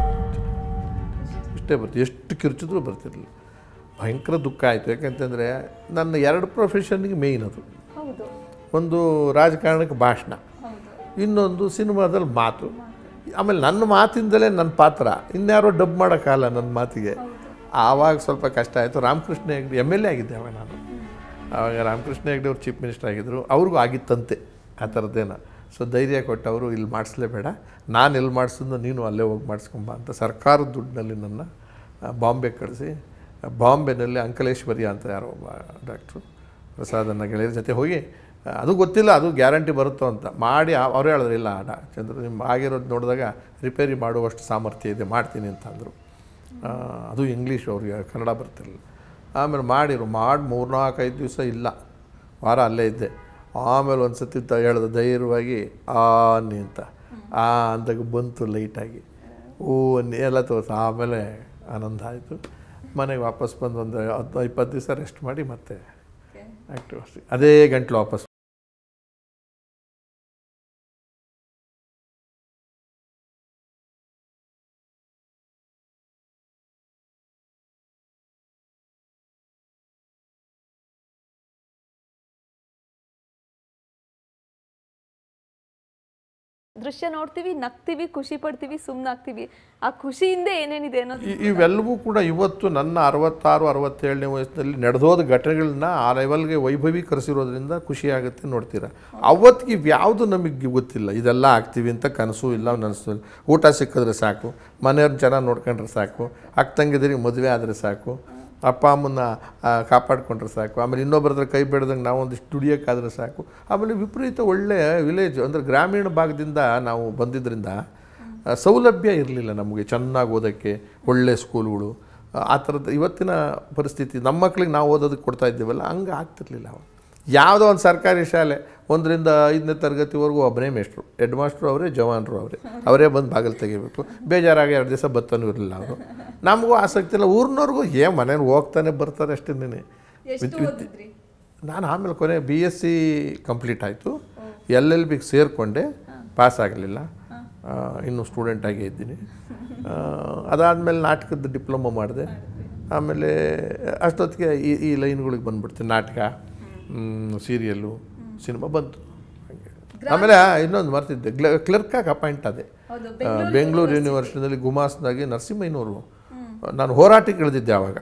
ಇಷ್ಟೇ ಬರ್ತೀವಿ ಎಷ್ಟು ಕಿರ್ಚಿದ್ರೂ ಬರ್ತಿರಲಿಲ್ಲ ಭಯಂಕರ ದುಃಖ ಆಯಿತು ಯಾಕಂತಂದರೆ ನನ್ನ ಎರಡು ಪ್ರೊಫೆಷನ್ನಿಗೆ ಮೇಯ್ನ್ ಅದು
ಹೌದು
ಒಂದು ರಾಜಕಾರಣಕ್ಕೆ ಭಾಷಣ ಇನ್ನೊಂದು ಸಿನಿಮಾದಲ್ಲಿ ಮಾತು ಆಮೇಲೆ ನನ್ನ ಮಾತಿಂದಲೇ ನನ್ನ ಪಾತ್ರ ಇನ್ಯಾರೋ ಡಬ್ ಮಾಡೋಕ್ಕಲ್ಲ ನನ್ನ ಮಾತಿಗೆ ಆವಾಗ ಸ್ವಲ್ಪ ಕಷ್ಟ ಆಯಿತು Ramakrishna Hegde M L A ಆಗಿದ್ದೆ ಅವಾಗ ನಾನು ಆವಾಗ ರಾಮಕೃಷ್ಣ ಹೆಗ್ಡೆ ಅವ್ರು ಚೀಫ್ ಮಿನಿಸ್ಟರ್ ಆಗಿದ್ದರು ಅವ್ರಿಗೂ ಆಗಿತ್ತಂತೆ ಆ ಥರದ್ದೇನ ಸೊ ಧೈರ್ಯ ಕೊಟ್ಟವರು ಇಲ್ಲಿ ಮಾಡಿಸ್ಲೇಬೇಡ ನಾನು ಎಲ್ಲಿ ಮಾಡಿಸಿದ್ನೋ ನೀನು ಅಲ್ಲೇ ಹೋಗಿ ಮಾಡಿಸ್ಕೊಂಬ ಅಂತ ಸರ್ಕಾರದ ದುಡ್ಡಿನಲ್ಲಿ ನನ್ನ ಆ, ಬಾಂಬೆ ಕಳಿಸಿ ಬಾಂಬೆನಲ್ಲಿ ಅಂಕಲೇಶ್ವರಿ ಅಂತ ಯಾರೋ ಒಬ್ಬ ಡಾಕ್ಟ್ರು ಪ್ರಸಾದನ್ನ ಗೆಳೆಯರ ಜೊತೆ ಹೋಗಿ ಆ, ಅದು ಗೊತ್ತಿಲ್ಲ ಅದು ಗ್ಯಾರಂಟಿ ಬರುತ್ತೋ ಅಂತ ಮಾಡಿ ಆ- ಅವ್ರು ಹೇಳಿದ್ರು ಇಲ್ಲ ಡಾ ಚಂದ್ರ ನಿಮ್ಮ ಆಗಿರೋದು ನೋಡಿದಾಗ ರಿಪೇರಿ ಮಾಡುವಷ್ಟು ಸಾಮರ್ಥ್ಯ ಇದೆ ಮಾಡ್ತೀನಿ ಅಂತ ಅಂದರು ಆ, ಅದು ಇಂಗ್ಲೀಷ್ ಅವ್ರಿಗೆ ಕನ್ನಡ ಬರ್ತಿರಲಿಲ್ಲ ಆಮೇಲೆ ಮಾಡಿರು ಮಾಡಿ ಮೂರ್ನಾಲ್ಕು ಐದು ದಿವಸ ಇಲ್ಲ ವಾರ ಅಲ್ಲೇ ಇದ್ದೆ ಆಮೇಲೆ ಒಂದು ಸತಿ ತ ಹೇಳ್ದೆ ಧೈರ್ಯವಾಗಿ ಆ ಅನ್ನಿ ಅಂತ ಆ ಅಂದಾಗ ಬಂತು ಲೈಟಾಗಿ ಹೂ ಅನ್ನಿ ಎಲ್ಲ ತೋರಿಸ ಆಮೇಲೆ ಆನಂದ ಆಯಿತು ಮನೆಗೆ ವಾಪಸ್ ಬಂದು ಒಂದು ಹತ್ತು ಇಪ್ಪತ್ತು ದಿವಸ ರೆಸ್ಟ್ ಮಾಡಿ ಮತ್ತೆ ಆ್ಯಕ್ಟಿವ್ ಅಷ್ಟೇ ಅದೇ ಗಂಟ್ಲು ವಾಪಸ್
ದೃಶ್ಯ ನೋಡ್ತೀವಿ ನಗ್ತೀವಿ ಖುಷಿ ಪಡ್ತೀವಿ ಸುಮ್ಮನಾಗ್ತೀವಿ ಆ ಖುಷಿಯಿಂದ ಏನೇನಿದೆ ಅನ್ನೋದು
ಇ- ಇವೆಲ್ಲವೂ ಕೂಡ ಇವತ್ತು ನನ್ನ ಅರವತ್ತಾರು ಅರವತ್ತೇಳನೇ ವಯಸ್ಸಿನಲ್ಲಿ ನಡೆದೋದ ಘಟನೆಗಳನ್ನ ಆ ಲೆವೆಲ್ಗೆ ವೈಭವೀಕರಿಸಿರೋದ್ರಿಂದ ಖುಷಿ ಆಗುತ್ತೆ ನೋಡ್ತೀರಾ ಅವತ್ತಿಗೆ ಇವ್ಯಾವುದು ನಮಗೆ ಗೊತ್ತಿಲ್ಲ ಇದೆಲ್ಲ ಆಗ್ತೀವಿ ಅಂತ ಕನಸು ಇಲ್ಲ ನನಸು ಊಟ ಸಿಕ್ಕಿದ್ರೆ ಸಾಕು ಮನೆಯವ್ರನ್ನ ಚೆನ್ನಾಗಿ ನೋಡ್ಕೊಂಡ್ರೆ ಸಾಕು ಅಕ್ಕ ತಂಗಿದ್ರಿಗೆ ಮದುವೆ ಆದರೆ ಸಾಕು ಅಪ್ಪ ಅಮ್ಮನ್ನ ಆ, ಕಾಪಾಡ್ಕೊಂಡ್ರೆ ಸಾಕು ಆಮೇಲೆ ಇನ್ನೊಬ್ಬರ ಕೈ ಬೆಳೆದಂಗೆ ನಾವು ಒಂದಿಷ್ಟು ದುಡಿಯೋಕ್ಕಾದ್ರೆ ಸಾಕು ಆಮೇಲೆ ವಿಪರೀತ ಒಳ್ಳೆ ವಿಲೇಜ್ ಅಂದರೆ ಗ್ರಾಮೀಣ ಭಾಗದಿಂದ ನಾವು ಬಂದಿದ್ದರಿಂದ ಆ, ಸೌಲಭ್ಯ ಇರಲಿಲ್ಲ ನಮಗೆ ಚೆನ್ನಾಗಿ ಓದೋಕ್ಕೆ ಒಳ್ಳೆ ಸ್ಕೂಲ್ಗಳು ಆ, ಆ ಥರದ್ದು ಇವತ್ತಿನ ಪರಿಸ್ಥಿತಿ ನಮ್ಮ ಮಕ್ಳಿಗೆ ನಾವು ಓದೋದಕ್ಕೆ ಕೊಡ್ತಾ ಇದ್ದೀವಲ್ಲ ಹಂಗೆ ಆಗ್ತಿರ್ಲಿಲ್ಲ ಅವಾಗ ಯಾವುದೋ ಒಂದು ಸರ್ಕಾರಿ ಶಾಲೆ ಒಂದರಿಂದ ಐದನೇ ತರಗತಿವರೆಗೂ ಒಬ್ಬನೇ ಮೇಷ್ಟ್ರು ಹೆಡ್ ಮಾಸ್ಟ್ರು ಅವರೇ ಜವಾನರು ಅವರೇ ಅವರೇ ಬಂದು ಬಾಗಿಲು ತೆಗಿಬೇಕು ಬೇಜಾರಾಗಿ ಎರಡು ದಿವಸ ಬತ್ತಾನೂ ಇರಲಿಲ್ಲ ಅವರು ನಮಗೂ ಆಸಕ್ತಿ ಇಲ್ಲ ಊರಿನವ್ರಿಗೂ ಏ ಮನೇಲಿ ಹೋಗ್ತಾನೆ ಬರ್ತಾರೆ ಅಷ್ಟೇ
ಎಷ್ಟು ಓದಿದ್ರಿ
ನಾನು ಆಮೇಲೆ ಕೊನೆ ಬಿ ಎಸ್ ಸಿ ಕಂಪ್ಲೀಟ್ ಆಯಿತು ಎಲ್ ಎಲ್ ಬಿಗೆ ಸೇರಿಕೊಂಡೆ ಪಾಸ್ ಆಗಲಿಲ್ಲ ಇನ್ನೂ ಸ್ಟೂಡೆಂಟಾಗೇ ಇದ್ದೀನಿ ಅದಾದಮೇಲೆ ನಾಟಕದ ಡಿಪ್ಲೊಮೊ ಮಾಡಿದೆ ಆಮೇಲೆ ಅಷ್ಟೊತ್ತಿಗೆ ಈ ಈ ಲೈನ್ಗಳಿಗೆ ಬಂದ್ಬಿಡ್ತೀನಿ ನಾಟಕ ಸೀರಿಯಲ್ಲು ಸಿನಿಮಾ ಬಂತು ಹಾಗೆ. ಆಮೇಲೆ ಇನ್ನೊಂದು ಮರ್ತಿದ್ದೆ ಕ್ಲರ್ಕಾಗಿ ಅಪಾಯಿಂಟ್ ಆದೆ
ಹೌದು
ಆ, ಬೆಂಗಳೂರು ಯೂನಿವರ್ಸಿಟಿನಲ್ಲಿ ಗುಮಾಸ್ನಾಗಿ ನರಸಿಂಹಯ್ಯನವರು ನಾನು ಹೋರಾಟಕ್ಕೆ ಇಳಿದಿದ್ದೆ ಆವಾಗ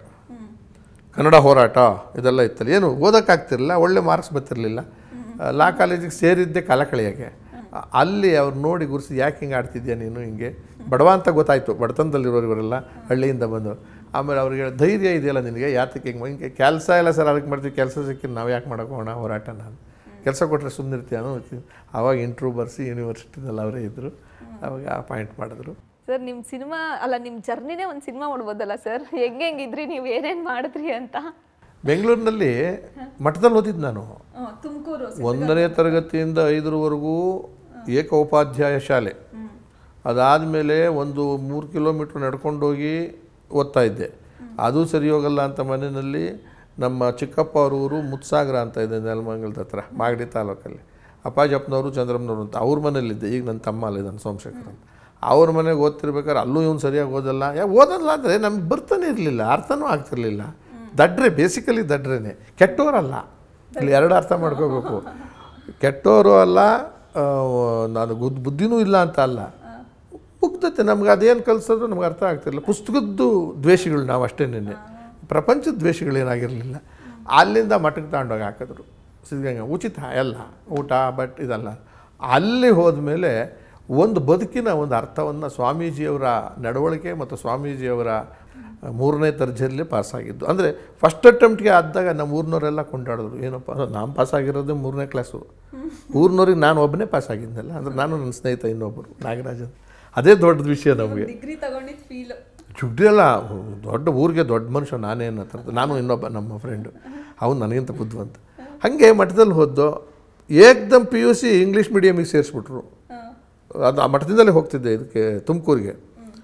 ಕನ್ನಡ ಹೋರಾಟ ಇದೆಲ್ಲ ಇತ್ತಲ್ಲ ಏನು ಓದೋಕ್ಕಾಗ್ತಿರಲಿಲ್ಲ ಒಳ್ಳೆ ಮಾರ್ಕ್ಸ್ ಬರ್ತಿರಲಿಲ್ಲ ಲಾ ಕಾಲೇಜಿಗೆ ಸೇರಿದ್ದೆ ಕಲಕಳಿಯಾಗೆ ಅ- ಅಲ್ಲಿ ಅವ್ರು ನೋಡಿ ಗುರುಸಿ ಯಾಕೆ ಹಿಂಗೆ ಆಡ್ತಿದ್ಯಾ ನೀನು ಹಿಂಗೆ ಬಡವ ಅಂತ ಗೊತ್ತಾಯಿತು ಬಡತನದಲ್ಲಿರೋರು ಇವರೆಲ್ಲ ಹಳ್ಳಿಯಿಂದ ಬಂದು ಆಮೇಲೆ ಅವ್ರಿಗೆ ಹೇಳಿ, ಧೈರ್ಯ ಇದೆಯಲ್ಲ ನಿನಗೆ ಯಾತಕ್ಕೆ ಹಿಂಗೆ ಹಿಂಗೆ ಕೆಲಸ ಇಲ್ಲ ಸರ್ ಅದಕ್ಕೆ ಮಾಡ್ತೀವಿ ಕೆಲಸ ಸಿಕ್ಕಿದ್ದು ನಾವು ಯಾಕೆ ಮಾಡೋಕೆ ಹೋಗೋಣ ಹೋರಾಟ ನಾನು ಕೆಲಸ ಕೊಟ್ಟರೆ ಸುಮ್ಮನೆ ಇರ್ತೀಯ ಅನ್ನೋ ಆವಾಗ ಇಂಟ್ರ್ಯೂ ಬರ್ಸಿ ಯೂನಿವರ್ಸಿಟಿನಲ್ಲಿ ಅವರೇ ಇದ್ದರು ಅವಾಗ ಅಪಾಯಿಂಟ್ ಮಾಡಿದ್ರು
ಸರ್ ನಿಮ್ಮ ಸಿನಿಮಾ ಅಲ್ಲ ನಿಮ್ಮ ಜರ್ನಿನೇ ಒಂದು ಸಿನಿಮಾ ಮಾಡ್ಬೋದಲ್ಲ ಸರ್ ಹೆಂಗೆ ಹೆಂಗಿದ್ರಿ ನೀವು ಏನೇನು ಮಾಡಿದ್ರಿ ಅಂತ
ಬೆಂಗಳೂರಿನಲ್ಲಿ ಮಠದಲ್ಲಿ ಓದಿದ್ದು ನಾನು
ತುಮಕೂರು
ಒಂದನೇ ತರಗತಿಯಿಂದ ಐದರವರೆಗೂ ಏಕೋಪಾಧ್ಯಾಯ ಶಾಲೆ ಅದಾದಮೇಲೆ ಒಂದು ಮೂರು ಕಿಲೋಮೀಟ್ರ್ ನಡ್ಕೊಂಡೋಗಿ ಓದ್ತಾ ಇದ್ದೆ ಅದು ಸರಿ ಹೋಗಲ್ಲ ಅಂತ ಮನೆಯಲ್ಲಿ ನಮ್ಮ ಚಿಕ್ಕಪ್ಪ ಅವ್ರ ಊರು ಮುತ್ಸಾಗರ ಅಂತ ಇದೆ ನೆಲಮಂಗಲದ ಹತ್ರ ಮಾಗಡಿ ತಾಲೂಕಲ್ಲಿ ಅಪ್ಪಾಜಪ್ಪನವರು ಚಂದ್ರಮ್ಮನವರು ಅಂತ ಅವ್ರ ಮನೇಲಿದ್ದೆ ಈಗ ನನ್ನ ತಮ್ಮ ಅಲ್ಲಿದ್ದಾನೆ ಸೋಮಶೇಖರ್ ಅಂತ ಅವ್ರ ಮನೆಗೆ ಓದ್ತಿರ್ಬೇಕಾದ್ರೆ ಅಲ್ಲೂ ಇವನು ಸರಿಯಾಗಿ ಓದಲ್ಲ ಯಾ ಓದಲ್ಲ ಅಂದರೆ ನಮ್ಗೆ ಬರ್ತಾನೆ ಇರಲಿಲ್ಲ ಅರ್ಥನೂ ಆಗ್ತಿರ್ಲಿಲ್ಲ ದಡ್ರೆ ಬೇಸಿಕಲಿ ದಡ್ರೇನೆ ಕೆಟ್ಟೋರಲ್ಲ ಇಲ್ಲಿ ಎರಡು ಅರ್ಥ ಮಾಡ್ಕೋಬೇಕು ಕೆಟ್ಟೋರು ಅಲ್ಲ ಆ, ನಾನು ಬುದ್ ಬುದ್ಧಿನೂ ಇಲ್ಲ ಅಂತ ಅಲ್ಲ ಮುಗ್ಧತೆ ನಮ್ಗೆ ಅದೇನು ಕಲಿಸೋದು ನಮ್ಗೆ ಅರ್ಥ ಆಗ್ತಿರಲಿಲ್ಲ ಪುಸ್ತಕದ್ದು ದ್ವೇಷಗಳು ನಾವು ಅಷ್ಟೇ ನಿನ್ನೆ ಪ್ರಪಂಚದ ದ್ವೇಷಗಳೇನಾಗಿರಲಿಲ್ಲ ಅಲ್ಲಿಂದ ಮಠಕ್ಕೆ ತಗೊಂಡೋಗಿ ಹಾಕಿದ್ರು ಸಿದ್ಧಗಂಗಾ ಉಚಿತ ಎಲ್ಲ ಊಟ ಬಟ್ ಇದಲ್ಲ ಅಲ್ಲಿ ಹೋದ್ಮೇಲೆ ಒಂದು ಬದುಕಿನ ಒಂದು ಅರ್ಥವನ್ನು ಸ್ವಾಮೀಜಿಯವರ ನಡವಳಿಕೆ ಮತ್ತು ಸ್ವಾಮೀಜಿಯವರ ಮೂರನೇ ದರ್ಜೆಯಲ್ಲಿ ಪಾಸಾಗಿದ್ದು ಅಂದರೆ ಫಸ್ಟ್ ಅಟೆಂಪ್ಟ್ಗೆ ಆದಾಗ ನಮ್ಮ ಊರಿನವರೆಲ್ಲ ಕೊಂಡಾಡಿದ್ರು ಏನಪ್ಪ ಅಂದ್ರೆ ನಾನು ಪಾಸಾಗಿರೋದೇ ಮೂರನೇ ಕ್ಲಾಸು ಊರಿನವ್ರಿಗೆ ನಾನು ಒಬ್ಬನೇ ಪಾಸಾಗಿದ್ದಲ್ಲ ಅಂದರೆ ನಾನು ನನ್ನ ಸ್ನೇಹಿತ ಇನ್ನೊಬ್ಬರು ನಾಗರಾಜನ್ ಅದೇ ದೊಡ್ಡ ವಿಷಯ ನಮಗೆ
ಡಿಗ್ರಿ ತಗೊಂಡಿದ್ದು ಫೀಲ್
ಜುಡ್ಡಿ ಅಲ್ಲ ದೊಡ್ಡ ಊರಿಗೆ ದೊಡ್ಡ ಮನುಷ್ಯ ನಾನೇ ಅನ್ನೋ ನಾನು ಇನ್ನೊಬ್ಬ ನಮ್ಮ ಫ್ರೆಂಡು ಅವನು ನನಗಿಂತ ಬುದ್ಧಿವಂತ ಹಾಗೆ ಮಠದಲ್ಲಿ ಹೋದ್ದು ಏಕ್ದಮ್ ಪಿ ಯು ಸಿ ಇಂಗ್ಲೀಷ್ ಮೀಡಿಯಮಿಗೆ ಸೇರಿಸ್ಬಿಟ್ರು ಅದು ಆ ಮಠದಿಂದಲೇ ಹೋಗ್ತಿದ್ದೆ ಇದಕ್ಕೆ ತುಮಕೂರಿಗೆ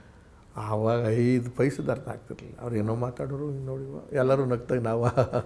ಆವಾಗ ಐದು ಪೈಸದ ಅರ್ಥ ಆಗ್ತಿರ್ಲಿಲ್ಲ ಅವ್ರು ಏನೋ ಮಾತಾಡೋರು ಹಿಂಗೆ ನೋಡಿ ಎಲ್ಲರೂ ನಗ್ತಾಗ ನಾವು